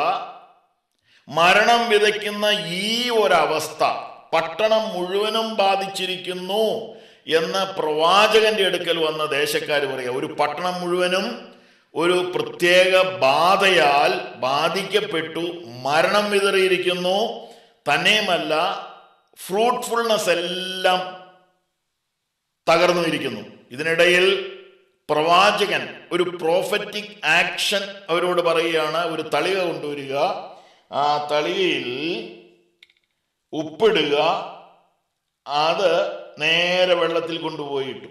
മരണം വിതയ്ക്കുന്ന ഈ ഒരവസ്ഥ പട്ടണം മുഴുവനും ബാധിച്ചിരിക്കുന്നു എന്ന് പ്രവാചകന്റെ അടുക്കൽ വന്ന ദേശക്കാർ പറയുക ഒരു പട്ടണം മുഴുവനും ഒരു പ്രത്യേക ബാധയാൽ ബാധിക്കപ്പെട്ടു മരണം വിതറിയിരിക്കുന്നു തന്നെയുമല്ല ഫ്രൂട്ട്ഫുൾനെസ് എല്ലാം തകർന്നുമിരിക്കുന്നു ഇതിനിടയിൽ പ്രവാചകൻ ഒരു പ്രോഫറ്റിക് ആക്ഷൻ അവരോട് പറയുകയാണ് ഒരു തളിക കൊണ്ടുവരിക ആ തളികയിൽ ഉപ്പിടുക അത് നേരെ വെള്ളത്തിൽ കൊണ്ടുപോയിട്ടു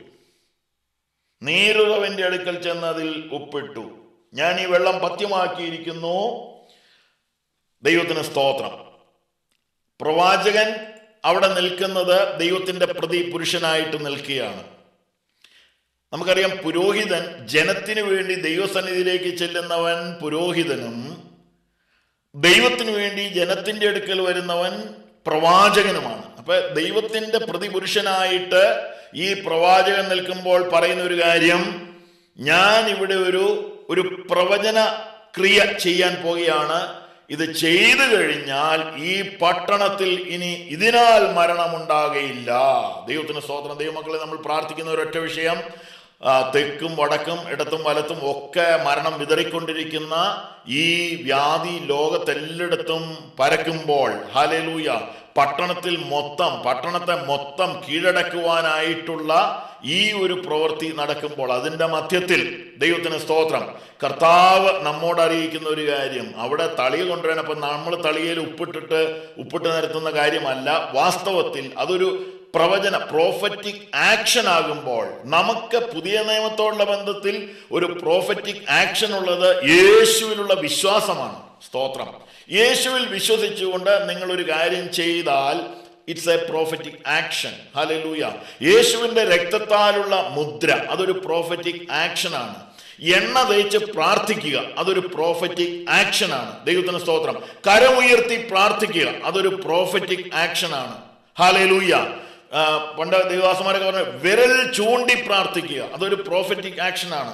നീരുറവന്റെ അടുക്കൽ ചെന്ന് അതിൽ ഉപ്പിട്ടു ഞാൻ ഈ വെള്ളം പത്യമാക്കിയിരിക്കുന്നു ദൈവത്തിന് സ്തോത്രം പ്രവാചകൻ അവിടെ നിൽക്കുന്നത് ദൈവത്തിന്റെ പ്രതി പുരുഷനായിട്ട് നിൽക്കുകയാണ് നമുക്കറിയാം പുരോഹിതൻ ജനത്തിനു വേണ്ടി ദൈവസന്നിധിയിലേക്ക് ചെല്ലുന്നവൻ പുരോഹിതനും ദൈവത്തിനു വേണ്ടി ജനത്തിന്റെ അടുക്കൽ വരുന്നവൻ പ്രവാചകനുമാണ് അപ്പൊ ദൈവത്തിന്റെ പ്രതിപുരുഷനായിട്ട് ഈ പ്രവാചകൻ നിൽക്കുമ്പോൾ പറയുന്ന ഒരു കാര്യം ഞാൻ ഇവിടെ ഒരു ഒരു പ്രവചന ക്രിയ ചെയ്യാൻ പോകുകയാണ് ഇത് ചെയ്തു കഴിഞ്ഞാൽ ഈ പട്ടണത്തിൽ ഇനി ഇതിനാൽ മരണമുണ്ടാകയില്ല ദൈവത്തിന് സ്തോത്രം ദൈവമക്കളെ നമ്മൾ പ്രാർത്ഥിക്കുന്ന ഒരൊറ്റ വിഷയം ആ, തെക്കും വടക്കും ഇടത്തും വലത്തും ഒക്കെ മരണം വിതറിക്കൊണ്ടിരിക്കുന്ന ഈ വ്യാധി ലോകത്തെല്ലായിടത്തും പരക്കുമ്പോൾ ഹാലേലൂയ പട്ടണത്തിൽ മൊത്തം പട്ടണത്തെ മൊത്തം കീഴടക്കുവാനായിട്ടുള്ള ഈ ഒരു പ്രവൃത്തി നടക്കുമ്പോൾ അതിൻ്റെ മധ്യത്തിൽ ദൈവത്തിന് സ്തോത്രം കർത്താവ് നമ്മോട് അറിയിക്കുന്ന ഒരു കാര്യം അവിടെ തളിക കൊണ്ടുവരാൻ അപ്പം നമ്മൾ തളികയിൽ ഉപ്പിട്ടിട്ട് ഉപ്പിട്ട് നിരത്തുന്ന കാര്യമല്ല വാസ്തവത്തിൽ അതൊരു പ്രവചന പ്രോഫറ്റിക് ആക്ഷൻ ആകുമ്പോൾ നമുക്ക് പുതിയ നിയമത്തോടുള്ള ബന്ധത്തിൽ ഒരു പ്രോഫറ്റിക് ആക്ഷൻ ഉള്ളത് യേശുവിലുള്ള വിശ്വാസമാണ് സ്തോത്രം യേശുവിൽ വിശ്വസിച്ചുകൊണ്ട് നിങ്ങൾ ഒരു കാര്യം ചെയ്താൽ it's a prophetic action hallelujah യേശുവിന്റെ രക്തത്താലുള്ള മുദ്ര അതൊരു പ്രോഫറ്റിക് ആക്ഷൻ ആണ് എണ്ണ തേച്ച് പ്രാർത്ഥിക്കുക അതൊരു പ്രോഫറ്റിക് ആക്ഷൻ ആണ് ദൈവത്തിന് സ്തോത്രം കരമുയർത്തി പ്രാർത്ഥിക്കുക അതൊരു പ്രോഫറ്റിക് ആക്ഷൻ ആണ് ഹാലലൂയ ആ, പണ്ട് ദൈവദാസന്മാരൊക്കെ പറഞ്ഞു വിരൽ ചൂണ്ടി പ്രാർത്ഥിക്കുക അതൊരു പ്രോഫറ്റിക് ആക്ഷൻ ആണ്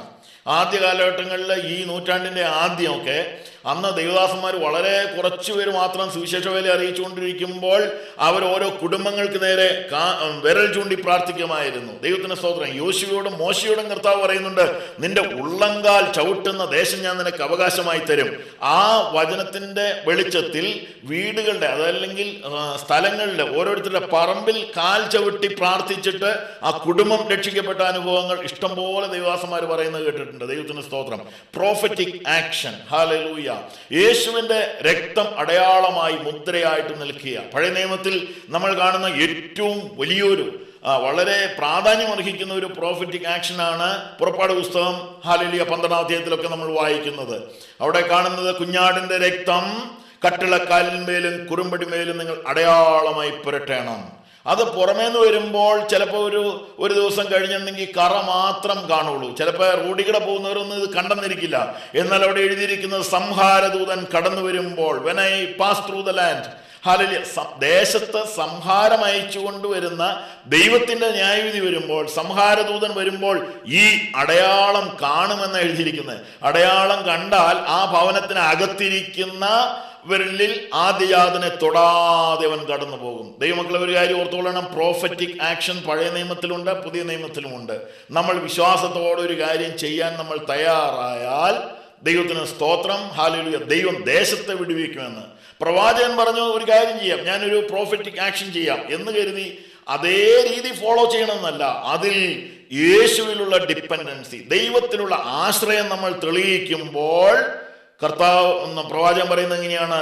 ആദ്യ കാലഘട്ടങ്ങളിൽ ഈ നൂറ്റാണ്ടിൻ്റെ ആദ്യമൊക്കെ അന്ന് ദൈവദാസന്മാർ വളരെ കുറച്ചു പേര് മാത്രം സുവിശേഷ വേല അറിയിച്ചുകൊണ്ടിരിക്കുമ്പോൾ അവർ ഓരോ കുടുംബങ്ങൾക്ക് നേരെ കാ- വിരൽ ചൂണ്ടി പ്രാർത്ഥിക്കുമായിരുന്നു ദൈവത്തിന് സ്തോത്രം യോശുവയോടും മോശയോടും കർത്താവ് പറയുന്നുണ്ട് നിന്റെ ഉള്ളങ്കാൽ ചവിട്ടുന്ന ദേശം ഞാൻ നിനക്ക് അവകാശമായി തരും ആ വചനത്തിന്റെ വെളിച്ചത്തിൽ വീടുകളുടെ അതല്ലെങ്കിൽ ആ, സ്ഥലങ്ങളിലെ ഓരോരുത്തരുടെ പറമ്പിൽ കാൽ ചവിട്ടി പ്രാർത്ഥിച്ചിട്ട് ആ കുടുംബം രക്ഷിക്കപ്പെട്ട അനുഭവങ്ങൾ ഇഷ്ടംപോലെ ദൈവദാസന്മാർ പറയുന്നത് കേട്ടിട്ടുണ്ട് ദൈവത്തിന് സ്തോത്രം പ്രോഫറ്റിക് ആക്ഷൻ ഹാലലൂയ യേശുവിന്റെ രക്തം അടയാളമായി മുദ്രയായിട്ട് നിൽക്കുക പഴയ നിയമത്തിൽ നമ്മൾ കാണുന്ന ഏറ്റവും വലിയൊരു ആ, വളരെ പ്രാധാന്യം അർഹിക്കുന്ന ഒരു പ്രോഫറ്റിക് ആക്ഷനാണ് പുറപ്പാട് പുസ്തകം ഹാലലിയ പന്ത്രണ്ടാം അധ്യായത്തിലൊക്കെ നമ്മൾ വായിക്കുന്നത് അവിടെ കാണുന്നത് കുഞ്ഞാടിന്റെ രക്തം കട്ടിളക്കാലിന്മേലും കുറുമ്പടിമേലും നിങ്ങൾ അടയാളമായി പുരട്ടണം അത് പുറമേന്ന് വരുമ്പോൾ ചിലപ്പോൾ ഒരു ഒരു ദിവസം കഴിഞ്ഞിട്ടുണ്ടെങ്കിൽ കറ മാത്രം കാണുള്ളൂ ചിലപ്പോൾ റോഡികൂടെ പോകുന്നവരൊന്നും ഇത് കണ്ടെന്നിരിക്കില്ല എന്നാൽ അവിടെ എഴുതിയിരിക്കുന്നത് സംഹാരദൂതൻ കടന്നു വരുമ്പോൾ when I pass through the land hallelujah ദേശത്ത് സംഹാരം അയച്ചു കൊണ്ടുവരുന്ന ദൈവത്തിന്റെ ന്യായവിധി വരുമ്പോൾ സംഹാരദൂതൻ വരുമ്പോൾ ഈ അടയാളം കാണുമെന്ന് എഴുതിയിരിക്കുന്നത് അടയാളം കണ്ടാൽ ആ ഭവനത്തിന് അകത്തിരിക്കുന്ന വിരലിൽ ആദ്യജാതനെ തൊടാതെ അവൻ കടന്നു പോകും ദൈവമക്കളെ ഒരു കാര്യം ഓർത്തോളണം പ്രോഫറ്റിക് ആക്ഷൻ പഴയ നിയമത്തിലുണ്ട് പുതിയ നിയമത്തിലുമുണ്ട് നമ്മൾ വിശ്വാസത്തോടെ ഒരു കാര്യം ചെയ്യാൻ നമ്മൾ തയ്യാറായാൽ ദൈവത്തിന് സ്തോത്രം ഹാലലുയ ദൈവം ദേശത്തെ വിടുവിക്കുമെന്ന് പ്രവാചകൻ പറഞ്ഞു ഒരു കാര്യം ചെയ്യാം ഞാനൊരു പ്രോഫറ്റിക് ആക്ഷൻ ചെയ്യാം എന്ന് കരുതി അതേ രീതി ഫോളോ ചെയ്യണമെന്നല്ല അതിൽ യേശുവിലുള്ള ഡിപ്പെൻഡൻസി ദൈവത്തിലുള്ള ആശ്രയം നമ്മൾ തെളിയിക്കുമ്പോൾ കർത്താവ് എന്ന പ്രവാചകൻ പറയുന്നത് എങ്ങനെയാണ്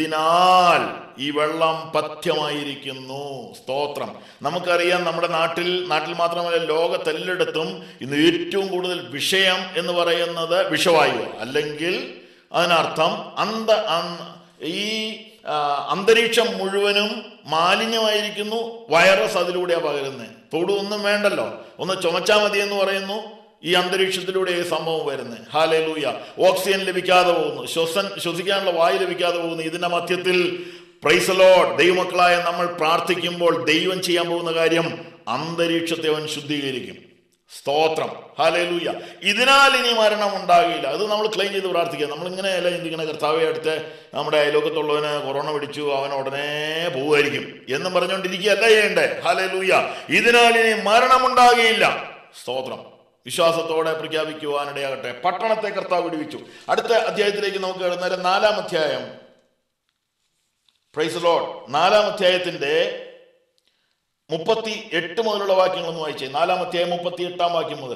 ഇതിനാൽ ഈ വെള്ളം പഥ്യമായിരിക്കുന്നു സ്തോത്രം നമുക്കറിയാം നമ്മുടെ നാട്ടിൽ നാട്ടിൽ മാത്രമല്ല ലോകത്തെല്ലായിടത്തും ഇന്ന് ഏറ്റവും കൂടുതൽ വിഷയം എന്ന് പറയുന്നത് വിഷവായു അല്ലെങ്കിൽ അതിനർത്ഥം അന്ത അന്ത- ഈ ആ, അന്തരീക്ഷം മുഴുവനും മാലിന്യമായിരിക്കുന്നു വൈറസ് അതിലൂടെയാണ് പകരുന്നത് തൊടു ഒന്നും വേണ്ടല്ലോ ഒന്ന് ചുമച്ചാൽ മതി എന്ന് പറയുന്നു ഈ അന്തരീക്ഷത്തിലൂടെ ഈ സംഭവം വരുന്നത് ഹാലേ ലൂയ ഓക്സിജൻ ലഭിക്കാതെ പോകുന്നു ശ്വസൻ ശ്വസിക്കാനുള്ള വായു ലഭിക്കാതെ പോകുന്നു ഇതിന്റെ മധ്യത്തിൽ പ്രൈസലോഡ് ദൈവമക്കളായ നമ്മൾ പ്രാർത്ഥിക്കുമ്പോൾ ദൈവം ചെയ്യാൻ പോകുന്ന കാര്യം അന്തരീക്ഷത്തെ അവൻ ശുദ്ധീകരിക്കും സ്തോത്രം ഹാലേലൂയ ഇതിനാൽ ഇനി മരണം ഉണ്ടാകില്ല അത് നമ്മൾ ക്ലെയിം ചെയ്ത് പ്രാർത്ഥിക്കുക നമ്മൾ ഇങ്ങനെയല്ല ചിന്തിക്കണ കർത്താവെ അടുത്ത് നമ്മുടെ അയലോകത്തുള്ളവന് കൊറോണ പിടിച്ചു അവൻ ഉടനെ പോവുമായിരിക്കും എന്നും പറഞ്ഞുകൊണ്ടിരിക്കുകയല്ല ചെയ്യണ്ടേ ഹാലേലൂയ ഇതിനാൽ ഇനി മരണമുണ്ടാകില്ല സ്തോത്രം വിശ്വാസത്തോടെ പ്രഖ്യാപിക്കുവാനിടയാകട്ടെ പട്ടണത്തെ കർത്താവ് വിടുവിച്ചു അടുത്ത അധ്യായത്തിലേക്ക് നമുക്ക് കിടന്നേരം നാലാം അധ്യായം പ്രൈസ് ലോഡ് നാലാം അധ്യായത്തിന്റെ മുപ്പത്തി എട്ട് മുതലുള്ള വാക്യങ്ങളൊന്ന് വായിച്ചേ നാലാം അധ്യായം മുപ്പത്തി എട്ടാം വാക്യം മുതൽ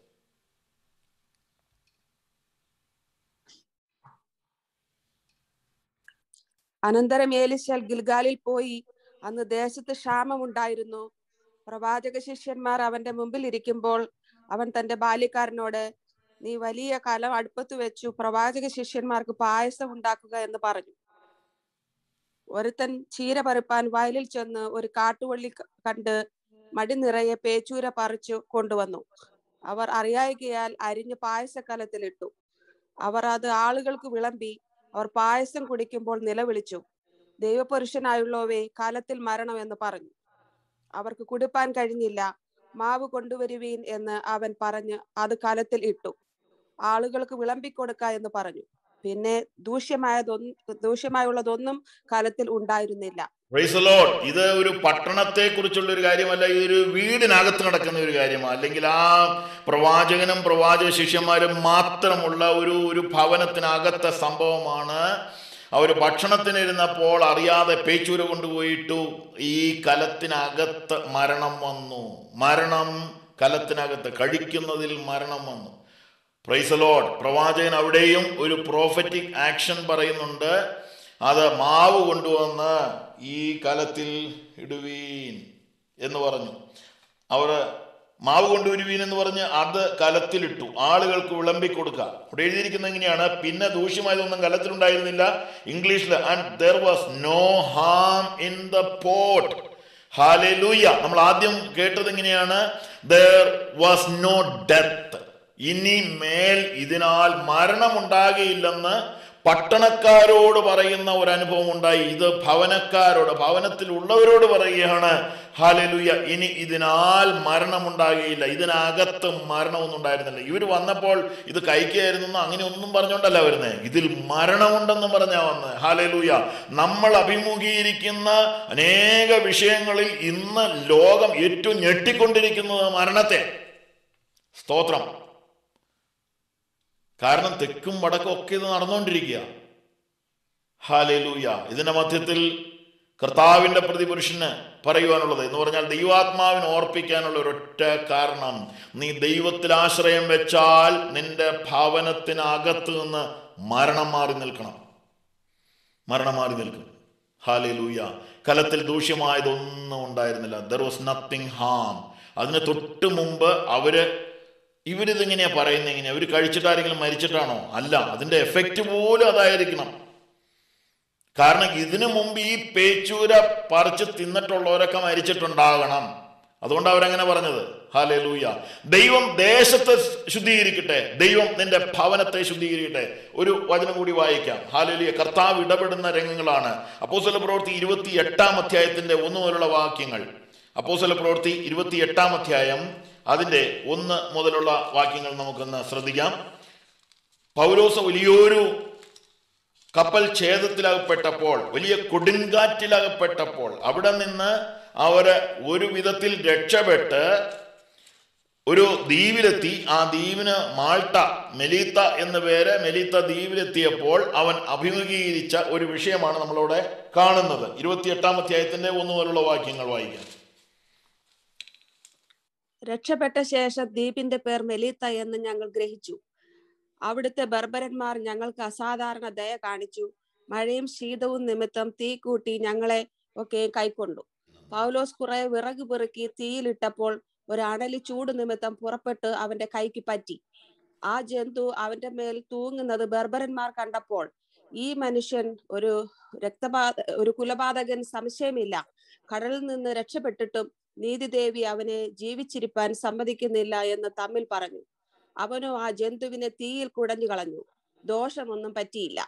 അനന്തരം ഏലിശാൽ ഗിൽഗാലിൽ പോയി അന്ന് ദേശത്ത് ക്ഷാമമുണ്ടായിരുന്നു പ്രവാചക ശിഷ്യന്മാർ അവന്റെ മുമ്പിൽ ഇരിക്കുമ്പോൾ അവൻ തന്റെ ബാല്യക്കാരനോട് നീ വലിയ കലം അടുപ്പത്ത് വെച്ചു പ്രവാചക ശിഷ്യന്മാർക്ക് പായസം ഉണ്ടാക്കുക എന്ന് പറഞ്ഞു ഒരുത്തൻ ചീര പറിപ്പാൻ വയലിൽ ചെന്ന് ഒരു കാട്ടുവള്ളി ക- കണ്ട് മടി നിറയെ പേച്ചൂര പറിച്ചു കൊണ്ടുവന്നു അവർ അറിയായികയാൽ അരിഞ്ഞ് പായസക്കലത്തിലിട്ടു അവർ അത് ആളുകൾക്ക് വിളമ്പി അവർ പായസം കുടിക്കുമ്പോൾ നിലവിളിച്ചു ദൈവപുരുഷനായുള്ളവേ കാലത്തിൽ മരണം എന്ന് പറഞ്ഞു അവർക്ക് കുടിപ്പാൻ കഴിഞ്ഞില്ല മാവ് കൊണ്ടുവരുവീൻ എന്ന് അവൻ പറഞ്ഞ് അത് കലത്തിൽ ഇട്ടു ആളുകൾക്ക് വിളമ്പിക്കൊടുക്ക എന്ന് പറഞ്ഞു പിന്നെ ദൂഷ്യമായതൊന്നും ദൂഷ്യമായുള്ളതൊന്നും കലത്തിൽ ഉണ്ടായിരുന്നില്ല പ്രൈസ് ലോഡ് ഇത് ഒരു പട്ടണത്തെ കുറിച്ചുള്ള ഒരു കാര്യമല്ല ഇതൊരു വീടിനകത്ത് നടക്കുന്ന ഒരു കാര്യമാണ് അല്ലെങ്കിൽ ആ പ്രവാചകനും പ്രവാചക ശിഷ്യന്മാരും മാത്രമുള്ള ഒരു ഒരു ഭവനത്തിനകത്തെ സംഭവമാണ് അവർ ഭക്ഷണത്തിനിരുന്നപ്പോൾ അറിയാതെ പേച്ചൂര കൊണ്ടുപോയിട്ടു ഈ കലത്തിനകത്ത് മരണം വന്നു മരണം കലത്തിനകത്ത് കഴിക്കുന്നതിൽ മരണം വന്നു പ്രൈസ് ലോഡ് പ്രവാചകൻ അവിടെയും ഒരു പ്രോഫറ്റിക് ആക്ഷൻ പറയുന്നുണ്ട് അത് മാവ് കൊണ്ടുവന്ന് ഈ കലത്തിൽ ഇടുവീൻ എന്ന് പറഞ്ഞു അവർ മാവ് കൊണ്ടുവരുവീൻ എന്ന് പറഞ്ഞ് അത് കലത്തിലിട്ടു ആളുകൾക്ക് വിളമ്പി കൊടുക്കുക ഇവിടെ എഴുതിയിരിക്കുന്നത് എങ്ങനെയാണ് പിന്നെ ദൂഷ്യമായതൊന്നും കലത്തിലുണ്ടായിരുന്നില്ല ഇംഗ്ലീഷിൽ and there was no harm in the pot hallelujah നമ്മൾ ആദ്യം കേട്ടത് എങ്ങനെയാണ് ദർ വാസ് നോ ഡെത്ത് ഇനി മേൽ ഇതിനാൽ മരണമുണ്ടാകില്ലെന്ന് പട്ടണക്കാരോട് പറയുന്ന ഒരു അനുഭവം ഉണ്ടായി ഇത് ഭവനക്കാരോട് ഭവനത്തിൽ ഉള്ളവരോട് പറയുകയാണ് ഹാലലുയ ഇനി ഇതിനാൽ മരണമുണ്ടാകുകയില്ല ഇതിനകത്ത് മരണമൊന്നും ഉണ്ടായിരുന്നില്ല ഇവർ വന്നപ്പോൾ ഇത് കഴിക്കുകയായിരുന്നു അങ്ങനെ ഒന്നും പറഞ്ഞുകൊണ്ടല്ല വരുന്നത് ഇതിൽ മരണമുണ്ടെന്ന് പറഞ്ഞാ വന്നത് ഹാലലൂയ നമ്മൾ അഭിമുഖീകരിക്കുന്ന അനേക വിഷയങ്ങളിൽ ഇന്ന് ലോകം ഏറ്റവും ഞെട്ടിക്കൊണ്ടിരിക്കുന്നത് മരണത്തെ സ്തോത്രം കാരണം തെക്കും വടക്കും ഒക്കെ ഇത് നടന്നുകൊണ്ടിരിക്കുക ഹാലലൂയ ഇതിന്റെ മധ്യത്തിൽ കർത്താവിന്റെ പ്രതിപുരുഷന് പറയുവാനുള്ളത് എന്ന് പറഞ്ഞാൽ ദൈവാത്മാവിനെ ഓർപ്പിക്കാനുള്ള ഒരൊറ്റ കാരണം നീ ദൈവത്തിൽ ആശ്രയം വെച്ചാൽ നിന്റെ ഭവനത്തിനകത്ത് നിന്ന് മരണം മാറി നിൽക്കണം മരണം മാറി നിൽക്കും ഹാലലൂയ കലത്തിൽ ദൂഷ്യമായതൊന്നും ഉണ്ടായിരുന്നില്ല ദർ വാസ് നത്തിങ് ഹാം അതിന് തൊട്ട് മുമ്പ് അവര് ഇവരിതിങ്ങനെയാ പറയുന്നത് എങ്ങനെയാ അവർ കഴിച്ചിട്ടാരെങ്കിലും മരിച്ചിട്ടാണോ അല്ല അതിന്റെ എഫക്റ്റ് പോലും അതായിരിക്കണം കാരണം ഇതിനു മുമ്പ് ഈ പേച്ചൂര പറിച്ച് തിന്നിട്ടുള്ളവരൊക്കെ മരിച്ചിട്ടുണ്ടാകണം അതുകൊണ്ട് അവരങ്ങനെ പറഞ്ഞത് ഹാലൂയ ദൈവം ദേശത്തെ ശുദ്ധീകരിക്കട്ടെ ദൈവം നിന്റെ ഭവനത്തെ ശുദ്ധീകരിക്കട്ടെ ഒരു വചനം കൂടി വായിക്കാം ഹാലലിയ കർത്താവ് ഇടപെടുന്ന രംഗങ്ങളാണ് അപ്പോസ്തല പ്രവൃത്തി ഇരുപത്തി എട്ടാം അധ്യായത്തിന്റെ ഒന്ന് മുതലുള്ള വാക്യങ്ങൾ അപ്പോസ്തല പ്രവൃത്തി ഇരുപത്തി എട്ടാം അധ്യായം അതിന്റെ ഒന്ന് മുതലുള്ള വാക്യങ്ങൾ നമുക്കൊന്ന് ശ്രദ്ധിക്കാം പൗലോസ് വലിയൊരു കപ്പൽ ഛേദത്തിലകപ്പെട്ടപ്പോൾ വലിയ കൊടുങ്കാറ്റിലകപ്പെട്ടപ്പോൾ അവിടെ നിന്ന് അവര് ഒരു വിധത്തിൽ രക്ഷപ്പെട്ട് ഒരു ദ്വീപിലെത്തി ആ ദ്വീപിന് മാൾട്ട മെലീത്ത എന്ന പേര് മെലീത്ത ദ്വീപിലെത്തിയപ്പോൾ അവൻ അഭിമുഖീകരിച്ച ഒരു വിഷയമാണ് നമ്മളവിടെ കാണുന്നത് ഇരുപത്തിയെട്ടാം അധ്യായത്തിന്റെ ഒന്നു പോലുള്ള വാക്യങ്ങൾ വായിക്കാം രക്ഷപ്പെട്ട ശേഷം ദ്വീപിന്റെ പേർ മെലീത്ത എന്ന് ഞങ്ങൾ ഗ്രഹിച്ചു അവിടുത്തെ ബർബരന്മാർ ഞങ്ങൾക്ക് അസാധാരണ ദയ കാണിച്ചു മഴയും ശീതവും നിമിത്തം തീ കൂട്ടി ഞങ്ങളെ ഒക്കെ കൈക്കൊണ്ടു പൗലോസ് കുറെ വിറക് പെറുക്കി തീയിലിട്ടപ്പോൾ ഒരു അണലി ചൂട് നിമിത്തം പുറപ്പെട്ട് അവന്റെ കൈക്ക് പറ്റി ആ ജന്തു അവന്റെ മേൽ തൂങ്ങുന്നത് ബർബരന്മാർ കണ്ടപ്പോൾ ഈ മനുഷ്യൻ ഒരു രക്തപാത ഒരു കുലപാതകൻ സംശയമില്ല കടലിൽ നിന്ന് രക്ഷപ്പെട്ടിട്ടും നീതിദേവി അവനെ ജീവിച്ചിരിപ്പാൻ സമ്മതിക്കുന്നില്ല എന്ന് തമ്മിൽ പറഞ്ഞു അവനോ ആ ജന്തുവിനെ തീയിൽ കുടഞ്ഞു കളഞ്ഞു ദോഷമൊന്നും പറ്റിയില്ല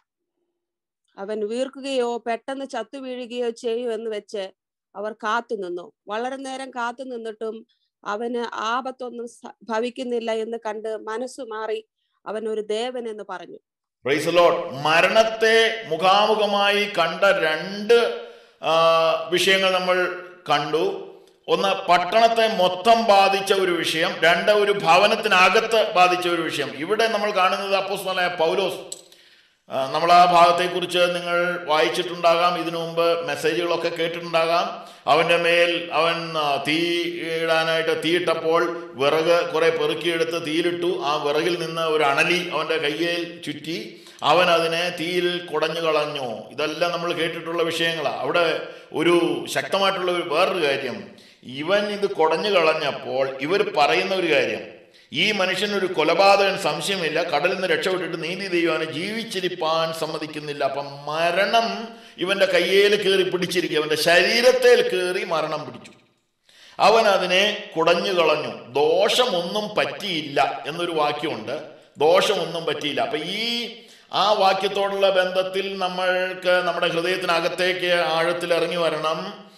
അവൻ വീർക്കുകയോ പെട്ടെന്ന് ചത്തു വീഴുകയോ ചെയ്യുമെന്ന് വെച്ച് അവർ കാത്തു നിന്നു വളരെ നേരം കാത്തു നിന്നിട്ടും അവന് ആപത്തൊന്നും സ- ഭവിക്കുന്നില്ല എന്ന് കണ്ട് മനസ്സു മാറി അവൻ ഒരു ദേവൻ എന്ന് പറഞ്ഞു പ്രൈസ് ലോഡ് മരണത്തെ മുഖാമുഖമായി കണ്ട രണ്ട് ആ, വിഷയങ്ങൾ നമ്മൾ കണ്ടു ഒന്ന് പട്ടണത്തെ മൊത്തം ബാധിച്ച ഒരു വിഷയം രണ്ട് ഒരു ഭവനത്തിനകത്ത് ബാധിച്ച ഒരു വിഷയം ഇവിടെ നമ്മൾ കാണുന്നത് അപ്പോസ്തലനായ പൗലോസ് ആ, നമ്മൾ ആ ഭാഗത്തെക്കുറിച്ച് നിങ്ങൾ വായിച്ചിട്ടുണ്ടാകാം ഇതിനു മുമ്പ് മെസ്സേജുകളൊക്കെ കേട്ടിട്ടുണ്ടാകാം അവൻ്റെ മേൽ അവൻ ആ, തീ ഇടാനായിട്ട് തീയിട്ടപ്പോൾ വിറക് കുറെ പെറുക്കിയെടുത്ത് തീയിലിട്ടു ആ വിറകിൽ നിന്ന് ഒരു അണലി അവൻ്റെ കയ്യിൽ ചുറ്റി അവൻ അതിനെ തീയിൽ കുടഞ്ഞു കളഞ്ഞു ഇതെല്ലാം നമ്മൾ കേട്ടിട്ടുള്ള വിഷയങ്ങളാണ് അവിടെ ഒരു ശക്തമായിട്ടുള്ള ഒരു വേറൊരു കാര്യം ഇവൻ ഇത് കുടഞ്ഞു കളഞ്ഞപ്പോൾ ഇവർ പറയുന്ന ഒരു കാര്യം ഈ മനുഷ്യൻ ഒരു കൊലപാതകൻ സംശയമില്ല കടലിൽ നിന്ന് രക്ഷപ്പെട്ടിട്ട് നീതി ദൈവമാണ് ജീവിച്ചിരിപ്പാൻ സമ്മതിക്കുന്നില്ല അപ്പം മരണം ഇവന്റെ കയ്യേൽ കയറി പിടിച്ചിരിക്കുക അവന്റെ ശരീരത്തിൽ കയറി മരണം പിടിച്ചു അവൻ അതിനെ കുടഞ്ഞു കളഞ്ഞു ദോഷമൊന്നും പറ്റിയില്ല എന്നൊരു വാക്യമുണ്ട് ദോഷമൊന്നും പറ്റിയില്ല അപ്പൊ ഈ ആ വാക്യത്തോടുള്ള ബന്ധത്തിൽ നമ്മൾക്ക് നമ്മുടെ ഹൃദയത്തിനകത്തേക്ക് ആഴത്തിൽ ഇറങ്ങി വരണം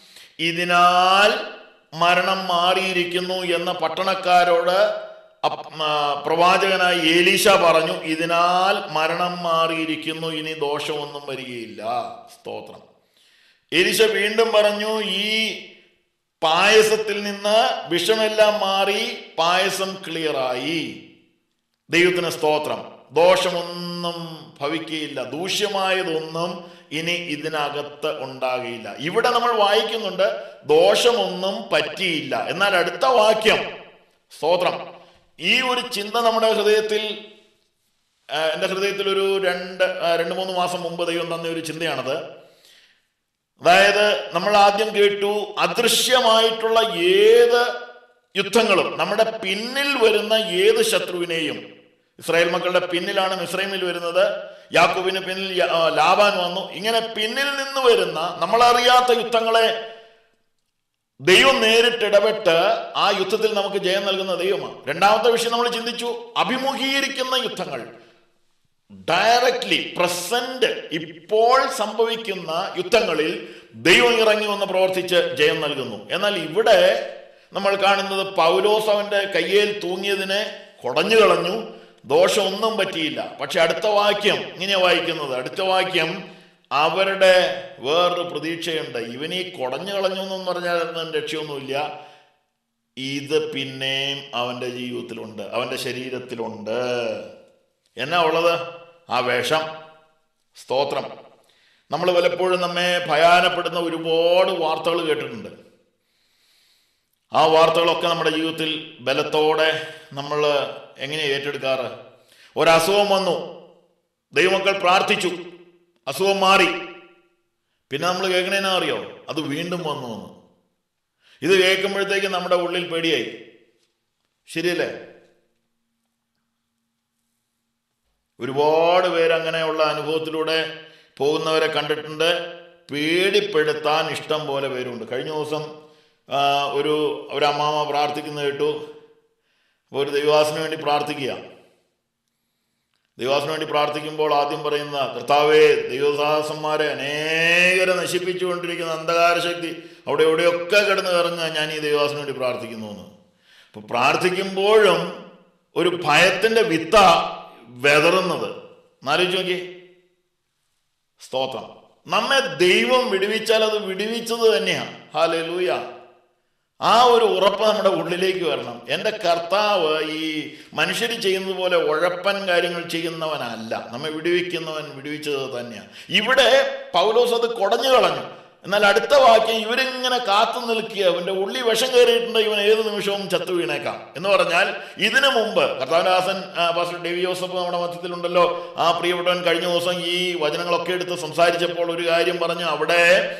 ഇതിനാൽ മരണം മാറിയിരിക്കുന്നു എന്ന പട്ടണക്കാരോട് അപ്- ആ, പ്രവാചകനായ ഏലീശ പറഞ്ഞു ഇതിനാൽ മരണം മാറിയിരിക്കുന്നു ഇനി ദോഷമൊന്നും വരികയില്ല സ്തോത്രം ഏലീശ വീണ്ടും പറഞ്ഞു ഈ പായസത്തിൽ നിന്ന് വിഷമെല്ലാം മാറി പായസം ക്ലിയറായി ദൈവത്തിന് സ്തോത്രം ദോഷമൊന്നും ഭവിക്കുകയില്ല ദൂഷ്യമായതൊന്നും ഇനി ഇതിനകത്ത് ഉണ്ടാകുകയില്ല ഇവിടെ നമ്മൾ വായിക്കുന്നുണ്ട് ദോഷമൊന്നും പറ്റിയില്ല എന്നാൽ അടുത്ത വാക്യം സ്തോത്രം ഈ ഒരു ചിന്ത നമ്മുടെ ഹൃദയത്തിൽ ആ, എൻ്റെ ഹൃദയത്തിൽ ഒരു രണ്ട് ആ, രണ്ട് മൂന്ന് മാസം മുമ്പ് ദൈവം തന്ന ഒരു ചിന്തയാണത് അതായത് നമ്മൾ ആദ്യം കേട്ടു അദൃശ്യമായിട്ടുള്ള ഏത് യുദ്ധങ്ങളും നമ്മുടെ പിന്നിൽ വരുന്ന ഏത് ശത്രുവിനെയും ഇസ്രായേൽ മക്കളുടെ പിന്നിലാണ് മിസ്രൈമിൽ വരുന്നത് യാക്കൂബിന് പിന്നിൽ യ- ആ, ലാബാൻ വന്നു ഇങ്ങനെ പിന്നിൽ നിന്ന് വരുന്ന നമ്മളറിയാത്ത യുദ്ധങ്ങളെ ദൈവം നേരിട്ട് ഇടപെട്ട് ആ യുദ്ധത്തിൽ നമുക്ക് ജയം നൽകുന്ന ദൈവമാണ് രണ്ടാമത്തെ വിഷയം നമ്മൾ ചിന്തിച്ചു അഭിമുഖീകരിക്കുന്ന യുദ്ധങ്ങൾ ഡയറക്ട്ലി പ്രസന്റ് ഇപ്പോൾ സംഭവിക്കുന്ന യുദ്ധങ്ങളിൽ ദൈവം ഇറങ്ങി വന്ന് പ്രവർത്തിച്ച് ജയം നൽകുന്നു എന്നാൽ ഇവിടെ നമ്മൾ കാണുന്നത് പൗലോസ് അവന്റെ കയ്യേൽ തൂങ്ങിയതിനെ കുടഞ്ഞു കളഞ്ഞു ദോഷമൊന്നും പറ്റിയില്ല പക്ഷെ അടുത്ത വാക്യം ഇങ്ങനെയാ വായിക്കുന്നത് അടുത്ത വാക്യം അവരുടെ വേറൊരു പ്രതീക്ഷയുണ്ട് ഇവനീ കുടഞ്ഞു കളഞ്ഞു എന്ന് പറഞ്ഞാൽ ഒന്നും രക്ഷയൊന്നുമില്ല ഇത് പിന്നെയും അവന്റെ ജീവിതത്തിലുണ്ട് അവന്റെ ശരീരത്തിലുണ്ട് എന്നാ ഉള്ളത് ആ വേഷം സ്തോത്രം നമ്മൾ പലപ്പോഴും നമ്മെ ഭയാനപ്പെടുന്ന ഒരുപാട് വാർത്തകൾ കേട്ടിട്ടുണ്ട് ആ വാർത്തകളൊക്കെ നമ്മുടെ ജീവിതത്തിൽ ബലത്തോടെ നമ്മൾ എങ്ങനെ ഏറ്റെടുക്കാറ് ഒരസുഖം വന്നു ദൈവമക്കൾ പ്രാർത്ഥിച്ചു അസുഖം മാറി പിന്നെ നമ്മൾ കേൾക്കണേനാ അറിയോ അത് വീണ്ടും വന്നു വന്നു ഇത് കേൾക്കുമ്പോഴത്തേക്ക് നമ്മുടെ ഉള്ളിൽ പേടിയായി ശരിയല്ലേ ഒരുപാട് പേര് അങ്ങനെയുള്ള അനുഭവത്തിലൂടെ പോകുന്നവരെ കണ്ടിട്ടുണ്ട് പേടിപ്പെടുത്താൻ ഇഷ്ടം പോലെ പേരുണ്ട് കഴിഞ്ഞ ദിവസം ആ, ഒരു ഒരു അമ്മാമ പ്രാർത്ഥിക്കുന്നത് കേട്ടു അപ്പോൾ ഒരു ദൈവാസിന് വേണ്ടി പ്രാർത്ഥിക്കുക ദൈവാസിന് വേണ്ടി പ്രാർത്ഥിക്കുമ്പോൾ ആദ്യം പറയുന്ന കർത്താവേ ദൈവദാസന്മാരെ അനേകരെ നശിപ്പിച്ചുകൊണ്ടിരിക്കുന്ന അന്ധകാര ശക്തി അവിടെ എവിടെയൊക്കെ കിടന്ന് ഇറങ്ങുക ഞാൻ ഈ ദൈവാസിന് വേണ്ടി പ്രാർത്ഥിക്കുന്നു എന്ന് അപ്പൊ പ്രാർത്ഥിക്കുമ്പോഴും ഒരു ഭയത്തിന്റെ വിത്ത വെതറുന്നത് എന്നാലോചിച്ച് നോക്കി സ്തോത്രം നമ്മെ ദൈവം വിടുവിച്ചാൽ അത് വിടുവിച്ചത് തന്നെയാണ് ഹാലേ ലൂയ ആ ഒരു ഉറപ്പ് നമ്മുടെ ഉള്ളിലേക്ക് വരണം എൻ്റെ കർത്താവ് ഈ മനുഷ്യർ ചെയ്യുന്നത് പോലെ ഉഴപ്പൻ കാര്യങ്ങൾ ചെയ്യുന്നവനല്ല നമ്മെ വിടുവിക്കുന്നവൻ വിടുവിച്ചത് തന്നെയാണ് ഇവിടെ പൗലോസ് അത് കുടഞ്ഞു കളഞ്ഞു എന്നാൽ അടുത്ത വാക്യം ഇവരിങ്ങനെ കാത്തു നിൽക്കുക അവന്റെ ഉള്ളി വിഷം കയറിയിട്ടുണ്ട് ഇവൻ ഏത് നിമിഷവും ചത്തു വീണേക്കാം എന്ന് പറഞ്ഞാൽ ഇതിനു മുമ്പ് കർത്താവനാസൻ പാസ്റ്റർ ഡേവി ജോസഫ് നമ്മുടെ മധ്യത്തിലുണ്ടല്ലോ ആ പ്രിയപ്പെട്ടവൻ കഴിഞ്ഞ ദിവസം ഈ വചനങ്ങളൊക്കെ എടുത്ത് സംസാരിച്ചപ്പോൾ ഒരു കാര്യം പറഞ്ഞു അവിടെ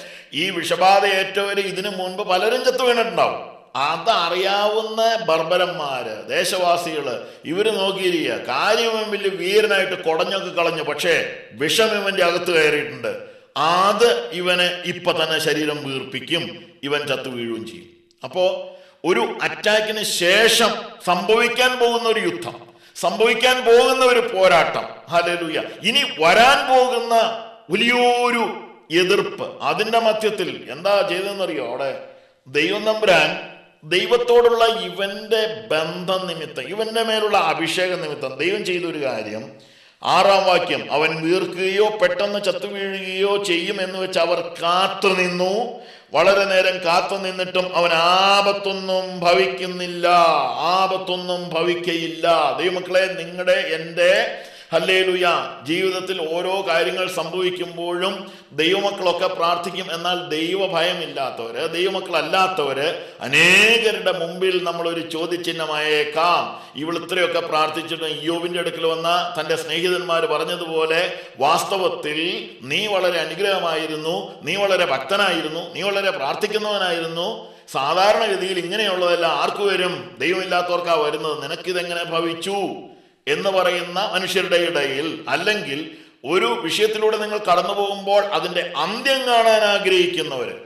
ഈ വിഷബാധ ഏറ്റവര് ഇതിനു മുൻപ് പലരും ചത്തു വീണിട്ടുണ്ടാവും അതറിയാവുന്ന ബർബരന്മാര് ദേശവാസികള് ഇവര് നോക്കിയിരിക്കുക കാര്യവും വലിയ വീരനായിട്ട് കുടഞ്ഞൊക്കെ കളഞ്ഞു പക്ഷേ വിഷം ഇവന്റെ അകത്ത് കയറിയിട്ടുണ്ട് അത് ഇവന് ഇപ്പൊ തന്നെ ശരീരം വീർപ്പിക്കും ഇവൻ ചത്തു വീഴുകയും ചെയ്യും അപ്പോ ഒരു അറ്റാക്കിന് ശേഷം സംഭവിക്കാൻ പോകുന്ന ഒരു യുദ്ധം സംഭവിക്കാൻ പോകുന്ന ഒരു പോരാട്ടം ഹലലുയ ഇനി വരാൻ പോകുന്ന വലിയൊരു എതിർപ്പ് അതിന്റെ മധ്യത്തിൽ എന്താ ചെയ്തതെന്നറിയോ അവിടെ ദൈവം നമ്പുരാൻ ദൈവത്തോടുള്ള ഇവന്റെ ബന്ധം നിമിത്തം ഇവന്റെ മേലുള്ള അഭിഷേക നിമിത്തം ദൈവം ചെയ്ത ഒരു കാര്യം ആറാം വാക്യം അവൻ വീർക്കുകയോ പെട്ടെന്ന് ചത്തു വീഴുകയോ ചെയ്യുമെന്ന് വെച്ച് അവർ കാത്തു നിന്നു വളരെ നേരം കാത്തു നിന്നിട്ടും അവൻ ആപത്തൊന്നും ഭവിക്കുന്നില്ല ആപത്തൊന്നും ഭവിക്കയില്ല ദൈവമക്കളെ നിങ്ങളുടെ എൻ്റെ ഹല്ലേലുയ ജീവിതത്തിൽ ഓരോ കാര്യങ്ങൾ സംഭവിക്കുമ്പോഴും ദൈവമക്കളൊക്കെ പ്രാർത്ഥിക്കും എന്നാൽ ദൈവഭയമില്ലാത്തവര് ദൈവമക്കളല്ലാത്തവര് അനേകരുടെ മുമ്പിൽ നമ്മൾ ഒരു ചോദ്യചിഹ്നമായേക്കാം ഇവൾ ഇത്രയൊക്കെ പ്രാർത്ഥിച്ചിട്ട് യോബിന്റെ അടുക്കൽ വന്ന തന്റെ സ്നേഹിതന്മാർ പറഞ്ഞതുപോലെ വാസ്തവത്തിൽ നീ വളരെ അനുഗ്രഹമായിരുന്നു നീ വളരെ ഭക്തനായിരുന്നു നീ വളരെ പ്രാർത്ഥിക്കുന്നവനായിരുന്നു സാധാരണഗതിയിൽ ഇങ്ങനെയുള്ളതെല്ലാം ആർക്കു വരും ദൈവമില്ലാത്തവർക്കാ വരുന്നത് നിനക്കിതെങ്ങനെ ഭവിച്ചു എന്ന് പറയുന്ന മനുഷ്യരുടെ ഇടയിൽ അല്ലെങ്കിൽ ഒരു വിഷയത്തിലൂടെ നിങ്ങൾ കടന്നു പോകുമ്പോൾ അതിന്റെ അന്ത്യം കാണാൻ ആഗ്രഹിക്കുന്നവര്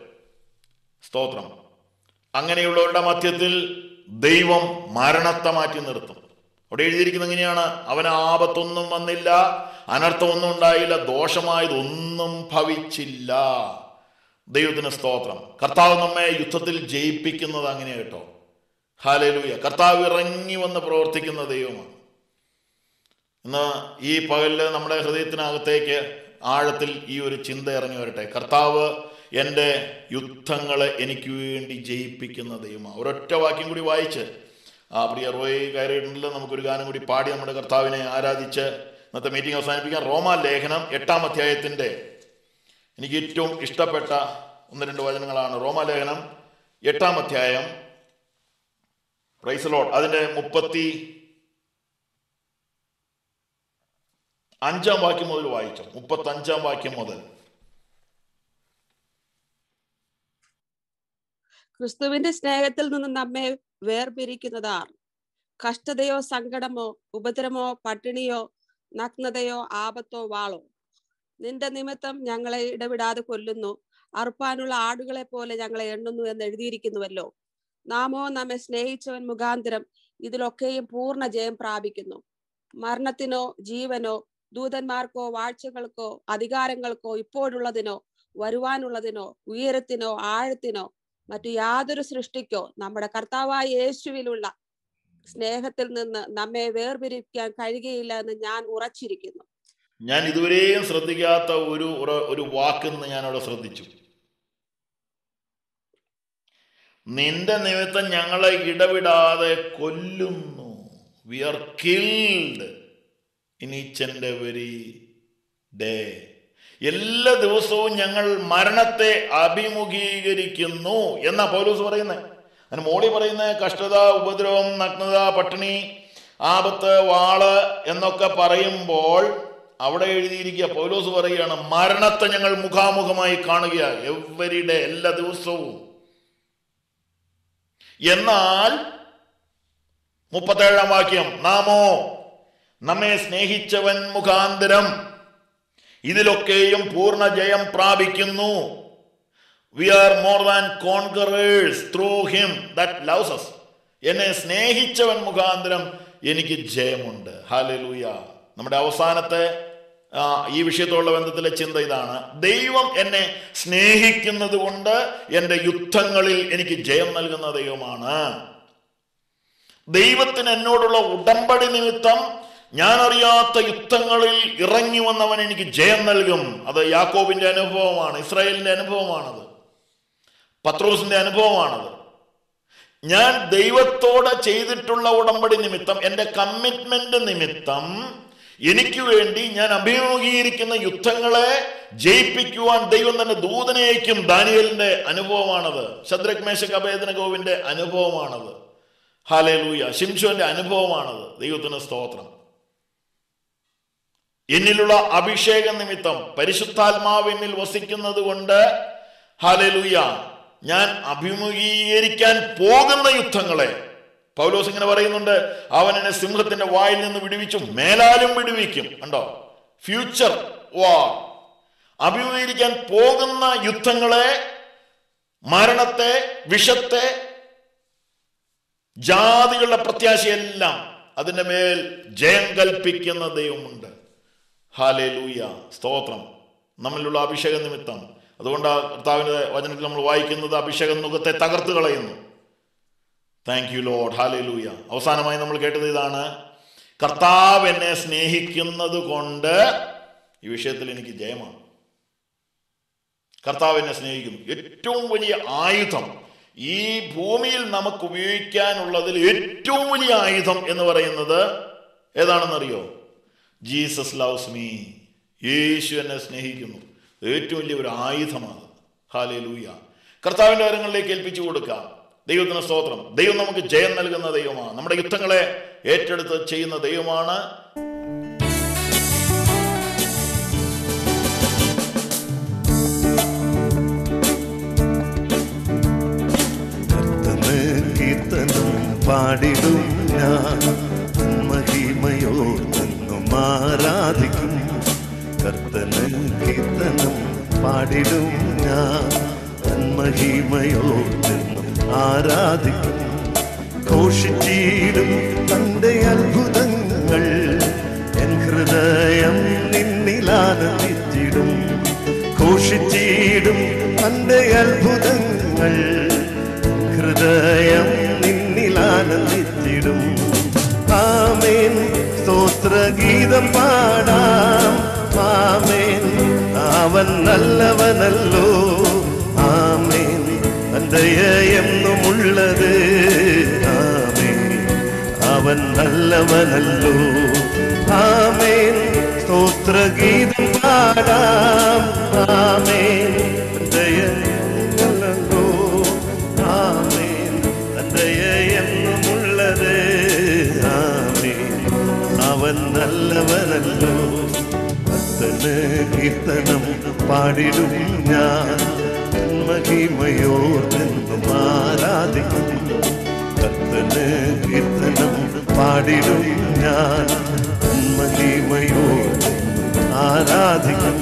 സ്തോത്രം അങ്ങനെയുള്ളവരുടെ മധ്യത്തിൽ ദൈവം മരണത്തെ മാറ്റി നിർത്തും അവിടെ എഴുതിയിരിക്കുന്നത് എങ്ങനെയാണ് അവന് ആപത്തൊന്നും വന്നില്ല അനർത്ഥമൊന്നും ഉണ്ടായില്ല ദോഷമായതൊന്നും ഭവിച്ചില്ല ദൈവത്തിന് സ്തോത്രം കർത്താവ് നമ്മെ യുദ്ധത്തിൽ ജയിപ്പിക്കുന്നത് അങ്ങനെ കേട്ടോ ഹാലലൂയ കർത്താവ് ഇറങ്ങി വന്ന് പ്രവർത്തിക്കുന്ന ദൈവമാണ് ഇന്ന് ഈ പകലില് നമ്മുടെ ഹൃദയത്തിനകത്തേക്ക് ആഴത്തിൽ ഈ ഒരു ചിന്ത ഇറങ്ങി വരട്ടെ കർത്താവ് എൻ്റെ യുദ്ധങ്ങളെ എനിക്ക് വേണ്ടി ജയിപ്പിക്കുന്ന ദൈവമാണ് ഒരൊറ്റ വാക്യം കൂടി വായിച്ച് ആ പ്രിയ റോയ് കയറിയിട്ടുണ്ടല്ലോ നമുക്കൊരു ഗാനം കൂടി പാടി നമ്മുടെ കർത്താവിനെ ആരാധിച്ച് ഇന്നത്തെ മീറ്റിംഗ് അവസാനിപ്പിക്കാം റോമാ ലേഖനം എട്ടാം അധ്യായത്തിൻ്റെ എനിക്ക് ഏറ്റവും ഇഷ്ടപ്പെട്ട ഒന്ന് രണ്ട് വചനങ്ങളാണ് റോമാ ലേഖനം എട്ടാം അധ്യായം പ്രൈസലോഡ് അതിൻ്റെ മുപ്പത്തി അഞ്ചാം വാക്യം മുതൽ വായിച്ചു മുപ്പത്തി അഞ്ചാം വാക്യം മുതൽ ക്രിസ്തുവിന്റെ സ്നേഹത്തിൽ നിന്ന് നമ്മെ വേർപിരിക്കുന്നതാർ കഷ്ടതയോ സങ്കടമോ ഉപദ്രവമോ പട്ടിണിയോ നഗ്നതയോ ആപത്തോ വാളോ നിന്റെ നിമിത്തം ഞങ്ങളെ ഇടവിടാതെ കൊല്ലുന്നു അറുപ്പാനുള്ള ആടുകളെ പോലെ ഞങ്ങളെ എണ്ണുന്നു എന്ന് എഴുതിയിരിക്കുന്നുവല്ലോ നാമോ നമ്മെ സ്നേഹിച്ചവൻ മുഖാന്തരം ഇതിലൊക്കെയും പൂർണ്ണ ജയം പ്രാപിക്കുന്നു മരണത്തിനോ ജീവനോ ദൂതന്മാർക്കോ വാഴ്ചകൾക്കോ അധികാരങ്ങൾക്കോ ഇപ്പോഴുള്ളതിനോ വരുവാനുള്ളതിനോ ഉയരത്തിനോ ആഴത്തിനോ മറ്റു യാതൊരു സൃഷ്ടിക്കോ നമ്മുടെ കർത്താവായ യേശുവിലുള്ള സ്നേഹത്തിൽ നിന്ന് നമ്മെ വേർപിരിക്കാൻ കഴിയുകയില്ല എന്ന് ഞാൻ ഉറച്ചിരിക്കുന്നു ഞാൻ ഇതുവരെയും ശ്രദ്ധിക്കാത്ത ഒരു ഉറ- ഒരു വാക്കെന്ന് ഞാൻ അവിടെ ശ്രദ്ധിച്ചു നിന്റെ നിമിത്തം ഞങ്ങളെ ഇടവിടാതെ കൊല്ലുന്നു we are killed in each and every day എല്ലാ ദിവസവും ഞങ്ങൾ മരണത്തെ അഭിമുഖീകരിക്കുന്നു എന്നാ പൗലൂസ് പറയുന്നത് അതിന് മോളി പറയുന്ന കഷ്ടത ഉപദ്രവം നഗ്നത പട്ടിണി ആപത്ത് വാള് എന്നൊക്കെ പറയുമ്പോൾ അവിടെ എഴുതിയിരിക്കുക പൗലോസ് പറയുകയാണ് മരണത്തെ ഞങ്ങൾ മുഖാമുഖമായി കാണുക എവരി ഡേ എല്ലാ ദിവസവും എന്നാൽ മുപ്പത്തേഴാം വാക്യം നാമോ നമ്മെ സ്നേഹിച്ചവൻ മുഖാന്തരം ഇതിലൊക്കെയും പൂർണ്ണ ജയം പ്രാപിക്കുന്നു we are more than conquerors through him that loves us എന്നെ സ്നേഹിച്ചവൻ മുഖാന്തരം എനിക്ക് ജയമുണ്ട് ഹാലലൂയ നമ്മുടെ അവസാനത്തെ ആ, ഈ വിഷയത്തോടുള്ള ബന്ധത്തിലെ ചിന്ത ഇതാണ് ദൈവം എന്നെ സ്നേഹിക്കുന്നത് കൊണ്ട് എൻ്റെ യുദ്ധങ്ങളിൽ എനിക്ക് ജയം നൽകുന്ന ദൈവമാണ് ദൈവത്തിന് എന്നോടുള്ള ഉടമ്പടി നിമിത്തം ഞാൻ അറിയാത്ത യുദ്ധങ്ങളിൽ ഇറങ്ങി വന്നവൻ എനിക്ക് ജയം നൽകും അത് യാക്കോബിന്റെ അനുഭവമാണ് ഇസ്രായേലിന്റെ അനുഭവമാണത് പത്രോസിന്റെ അനുഭവമാണത് ഞാൻ ദൈവത്തോട് ചെയ്തിട്ടുള്ള ഉടമ്പടി നിമിത്തം എൻ്റെ കമ്മിറ്റ്മെന്റ് നിമിത്തം എനിക്ക് വേണ്ടി ഞാൻ അഭിമുഖീകരിക്കുന്ന യുദ്ധങ്ങളെ ജയിപ്പിക്കുവാൻ ദൈവം തന്നെ ദൂതനേക്കും ദാനിയലിന്റെ അനുഭവമാണത് ശദ്രക് മേശക് അഭേദനഗോവിന്റെ അനുഭവമാണത് ഹാലേലൂയ ശിംശോന്റെ അനുഭവമാണത് ദൈവത്തിന് സ്തോത്രം എന്നിലുള്ള അഭിഷേക നിമിത്തം പരിശുദ്ധാത്മാവ് എന്നിൽ വസിക്കുന്നത് കൊണ്ട് ഹാലേലൂയ ഞാൻ അഭിമുഖീകരിക്കാൻ പോകുന്ന യുദ്ധങ്ങളെ പൗലോസ് ഇങ്ങനെ പറയുന്നുണ്ട് അവൻ എന്നെ സിംഹത്തിന്റെ വായിൽ നിന്ന് വിടുവിച്ചു മേലാലും വിടുവിക്കും കണ്ടോ ഫ്യൂച്ചർ വാർ അഭിമുഖീകരിക്കാൻ പോകുന്ന യുദ്ധങ്ങളെ മരണത്തെ വിഷത്തെ ജാതികളുടെ പ്രത്യാശയെല്ലാം അതിൻ്റെ മേൽ ജയം കൽപ്പിക്കുന്ന ദൈവമുണ്ട് ഹാലേ ലൂയ സ്തോത്രം നമ്മളിലുള്ള അഭിഷേക നിമിത്തം അതുകൊണ്ട് ആ കർത്താവിൻ്റെ വചനത്തിൽ നമ്മൾ വായിക്കുന്നത് അഭിഷേകം മുഖത്തെ തകർത്ത് കളയുന്നു താങ്ക് യു ലോഡ് ഹാലേ ലൂയ അവസാനമായി നമ്മൾ കേട്ടത് ഇതാണ് കർത്താവ് എന്നെ സ്നേഹിക്കുന്നത് കൊണ്ട് ഈ വിഷയത്തിൽ എനിക്ക് ജയമാണ് കർത്താവ് എന്നെ സ്നേഹിക്കുന്നു ഏറ്റവും വലിയ ആയുധം ഈ ഭൂമിയിൽ നമുക്ക് ഉപയോഗിക്കാനുള്ളതിൽ ഏറ്റവും വലിയ ആയുധം എന്ന് പറയുന്നത് ഏതാണെന്നറിയോ ജീസസ് ലവ്സ് മീ യേശു എന്നെ സ്നേഹിക്കുന്നു ഏറ്റവും വലിയ ഒരു ആയുധമാണ് ഹാലേ ലൂയ കർത്താവിൻ്റെ കാര്യങ്ങളിലേക്ക് ഏൽപ്പിച്ചു കൊടുക്കാം ദൈവത്തിന് സ്തോത്രം ദൈവം നമുക്ക് ജയം നൽകുന്ന ദൈവമാണ് നമ്മുടെ യുദ്ധങ്ങളെ ഏറ്റെടുത്ത് ചെയ്യുന്ന ദൈവമാണ് കർത്തന് കീർത്തനം പാടിടും ഞാൻ മഹിമയോർന്നും ആരാധിക്കും കർത്തന് കീർത്തനം പാടിടും ഞാൻ മഹിമയോർന്നും ആരാധിക്കും ഘോഷിച്ചിടും തന്റെ അത്ഭുതങ്ങൾ എൻ ഹൃദയം നിന്നിലാനന്ദിച്ചിടും ഘോഷിച്ചിടും തന്റെ അത്ഭുതങ്ങൾ ഹൃദയം നിന്നിലാനന്ദിച്ചിടും ആമേൻ സ്തോത്രഗീതം പാടാം ആമേൻ അവൻ നല്ലവനല്ലോ ആമേൻ ദയ എന്നുമുള്ളത് ആമേൻ അവൻ നല്ലവനല്ലോ ആമേൻ സ്തോത്രഗീതം പാടാം ആമേൻ ദയ നല്ലല്ലോ ആമേൻ ദയ എന്നുമുള്ളത് ആമേൻ അവൻ നല്ലവനല്ലോ കർത്തന് കീർത്തനം പാടിടും ഞാൻ മഹിമയോർന്നും ആരാധിക്കും കർത്തന് കീർത്തനം പാടിടും ഞാൻ മഹിമയോർന്നും ആരാധിക്കും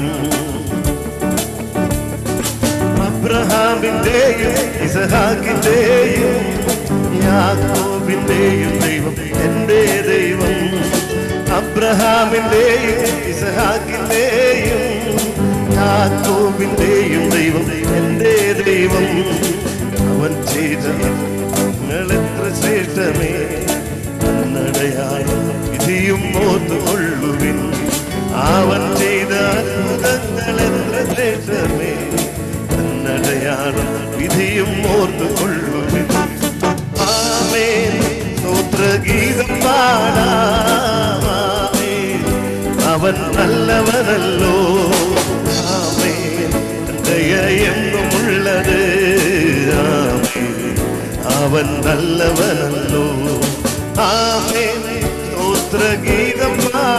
അബ്രഹാമിന്റെയും ഇസഹാക്കിന്റെയും യാക്കോബിന്റെയും ദൈവം എന്റെ ദൈവം അബ്രഹാമിന്റെയും ഇസഹാക്കിന്റെയും യാക്കോബിന്റെയും ദൈവം എന്റെ ദൈവം അവൻ ചെയ്ത നിങ്ങൾ എത്ര ശ്രേഷ്ഠമേ കന്നടയായ വിധിയും ഓർത്തുകൊള്ളുവിൻ അവൻ ചെയ്ത അത്ഭുതങ്ങൾ എത്ര ശ്രേഷ്ഠമേ കന്നടയാളം വിധിയും ഓർത്തുകൊള്ളുവിൻ ആമേൻ സ്തോത്രഗീതം പാടാമേൻ അവൻ നല്ലവനല്ലോ ആമേൻ ദയ എന്നുമുള്ളത് ആമേൻ അവൻ നല്ലവനല്ലോ ആമേൻ സ്തോത്രഗീതം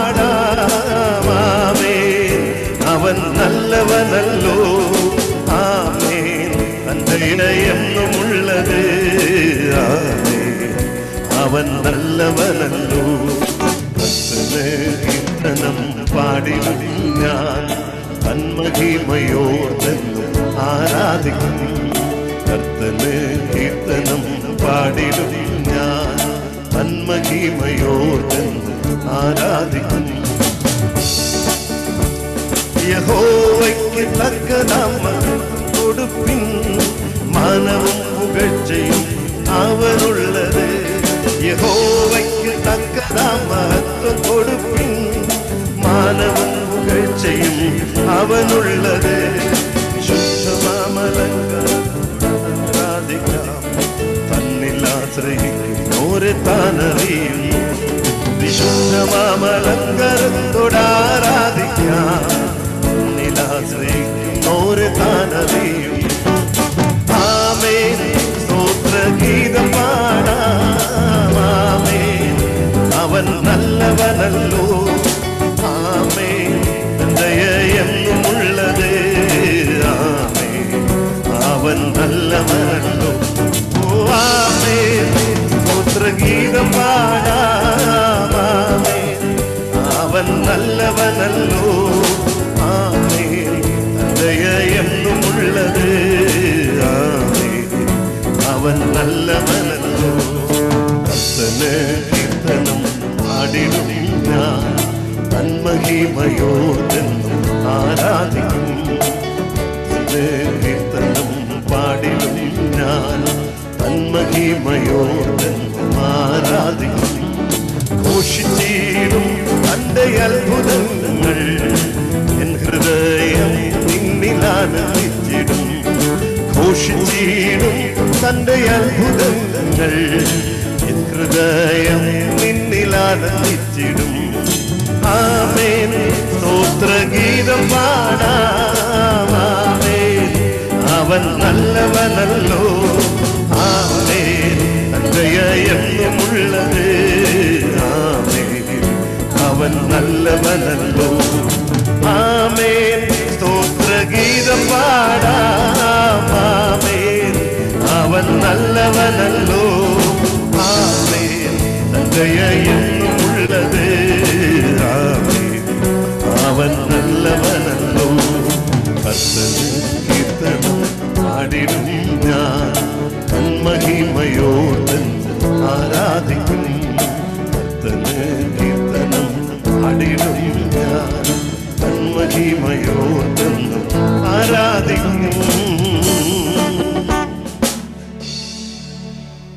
പാടാമേൻ അവൻ നല്ലവനല്ലോ ആമേൻ ദയ എന്നുമുള്ളത് ആമേൻ അവൻ നല്ലവനല്ലോ കർത്തന് കീർത്തനം പാടിടും ഞാൻ തന്മഹിമയോർന്നെന്നും ആരാധിക്കും കർത്തന് കീർത്തനം പാടിടും ഞാൻ തന്മഹിമയോർന്നെന്നും ആരാധിക്കും യഹോവയ്ക്ക് തക്കതാമ കൊടുപ്പിൻ മാനവും പുകഴ്ചയും അവനുള്ളത് യഹോവയ്ക്ക് തക്കതാം മഹത്വം കൊടുപ്പിൻ മാനവും പുകഴ്ചയും അവനുള്ളത് ശുദ്ധമാമലങ്കാരാധിക്കാം തന്നിൽ ആശ്രയിക്കുന്നോരെ താനറിയുന്നു വിശുദ്ധമാമലങ്കരത്തോടാരാധിക്കാം നിലാശ്രയിക്കുന്നോരെ താനറിയും ആമേൻ സ്തോത്രഗീതം പാടാമേൻ അവൻ നല്ലവനല്ലോ ആമേൻ ദയയെന്നുമുള്ളത് ആമേൻ അവൻ നല്ലവനല്ലോ ഓ ആമേൻ സ്തോത്രഗീതം പാടാമേൻ അവൻ നല്ലവനല്ലോ ആമേൻ ദയയെന്നുമുള്ളത് ആമേൻ അവൻ നല്ലവനല്ലോ കർത്തന് കീർത്തനം പാടിടും ഞാൻ തന്മഹിമയോടെന്നും ആരാധിക്കും കർത്തന് കീർത്തനം പാടിടും ഞാൻ തന്മഹിമയോടെന്നും ആരാധിക്കും ഘോഷിച്ചിടും തന്റെ അത്ഭുതങ്ങൾ എൻ ഹൃദയം നിന്നിലാനന്ദിച്ചിടും ഘോഷിച്ചിടും തന്റെ അത്ഭുതങ്ങൾ എൻ ഹൃദയം നിന്നിലാനന്ദിച്ചിടും ആമേൻ സ്തോത്രഗീതം പാടാമേൻ അവൻ നല്ലവനല്ലോ ആമേൻ ദയയെന്നുമുള്ളത് ആമേൻ അവൻ നല്ലവനല്ലോ ആമേൻ സ്തോത്രഗീതം പാടാമേൻ അവൻ നല്ലവനല്ലോ ആമേൻ ദയയെന്നുമുള്ളത് ആമേൻ അവൻ നല്ലവനല്ലോ കർത്തന് കീർത്തനം പാടിടും ഞാൻ തന്മഹിമയോടെന്ന് ആരാധിക്കും കർത്തന് കീർത്തനം പാടിടും ഞാൻ തന്മഹിമയോടെന്ന്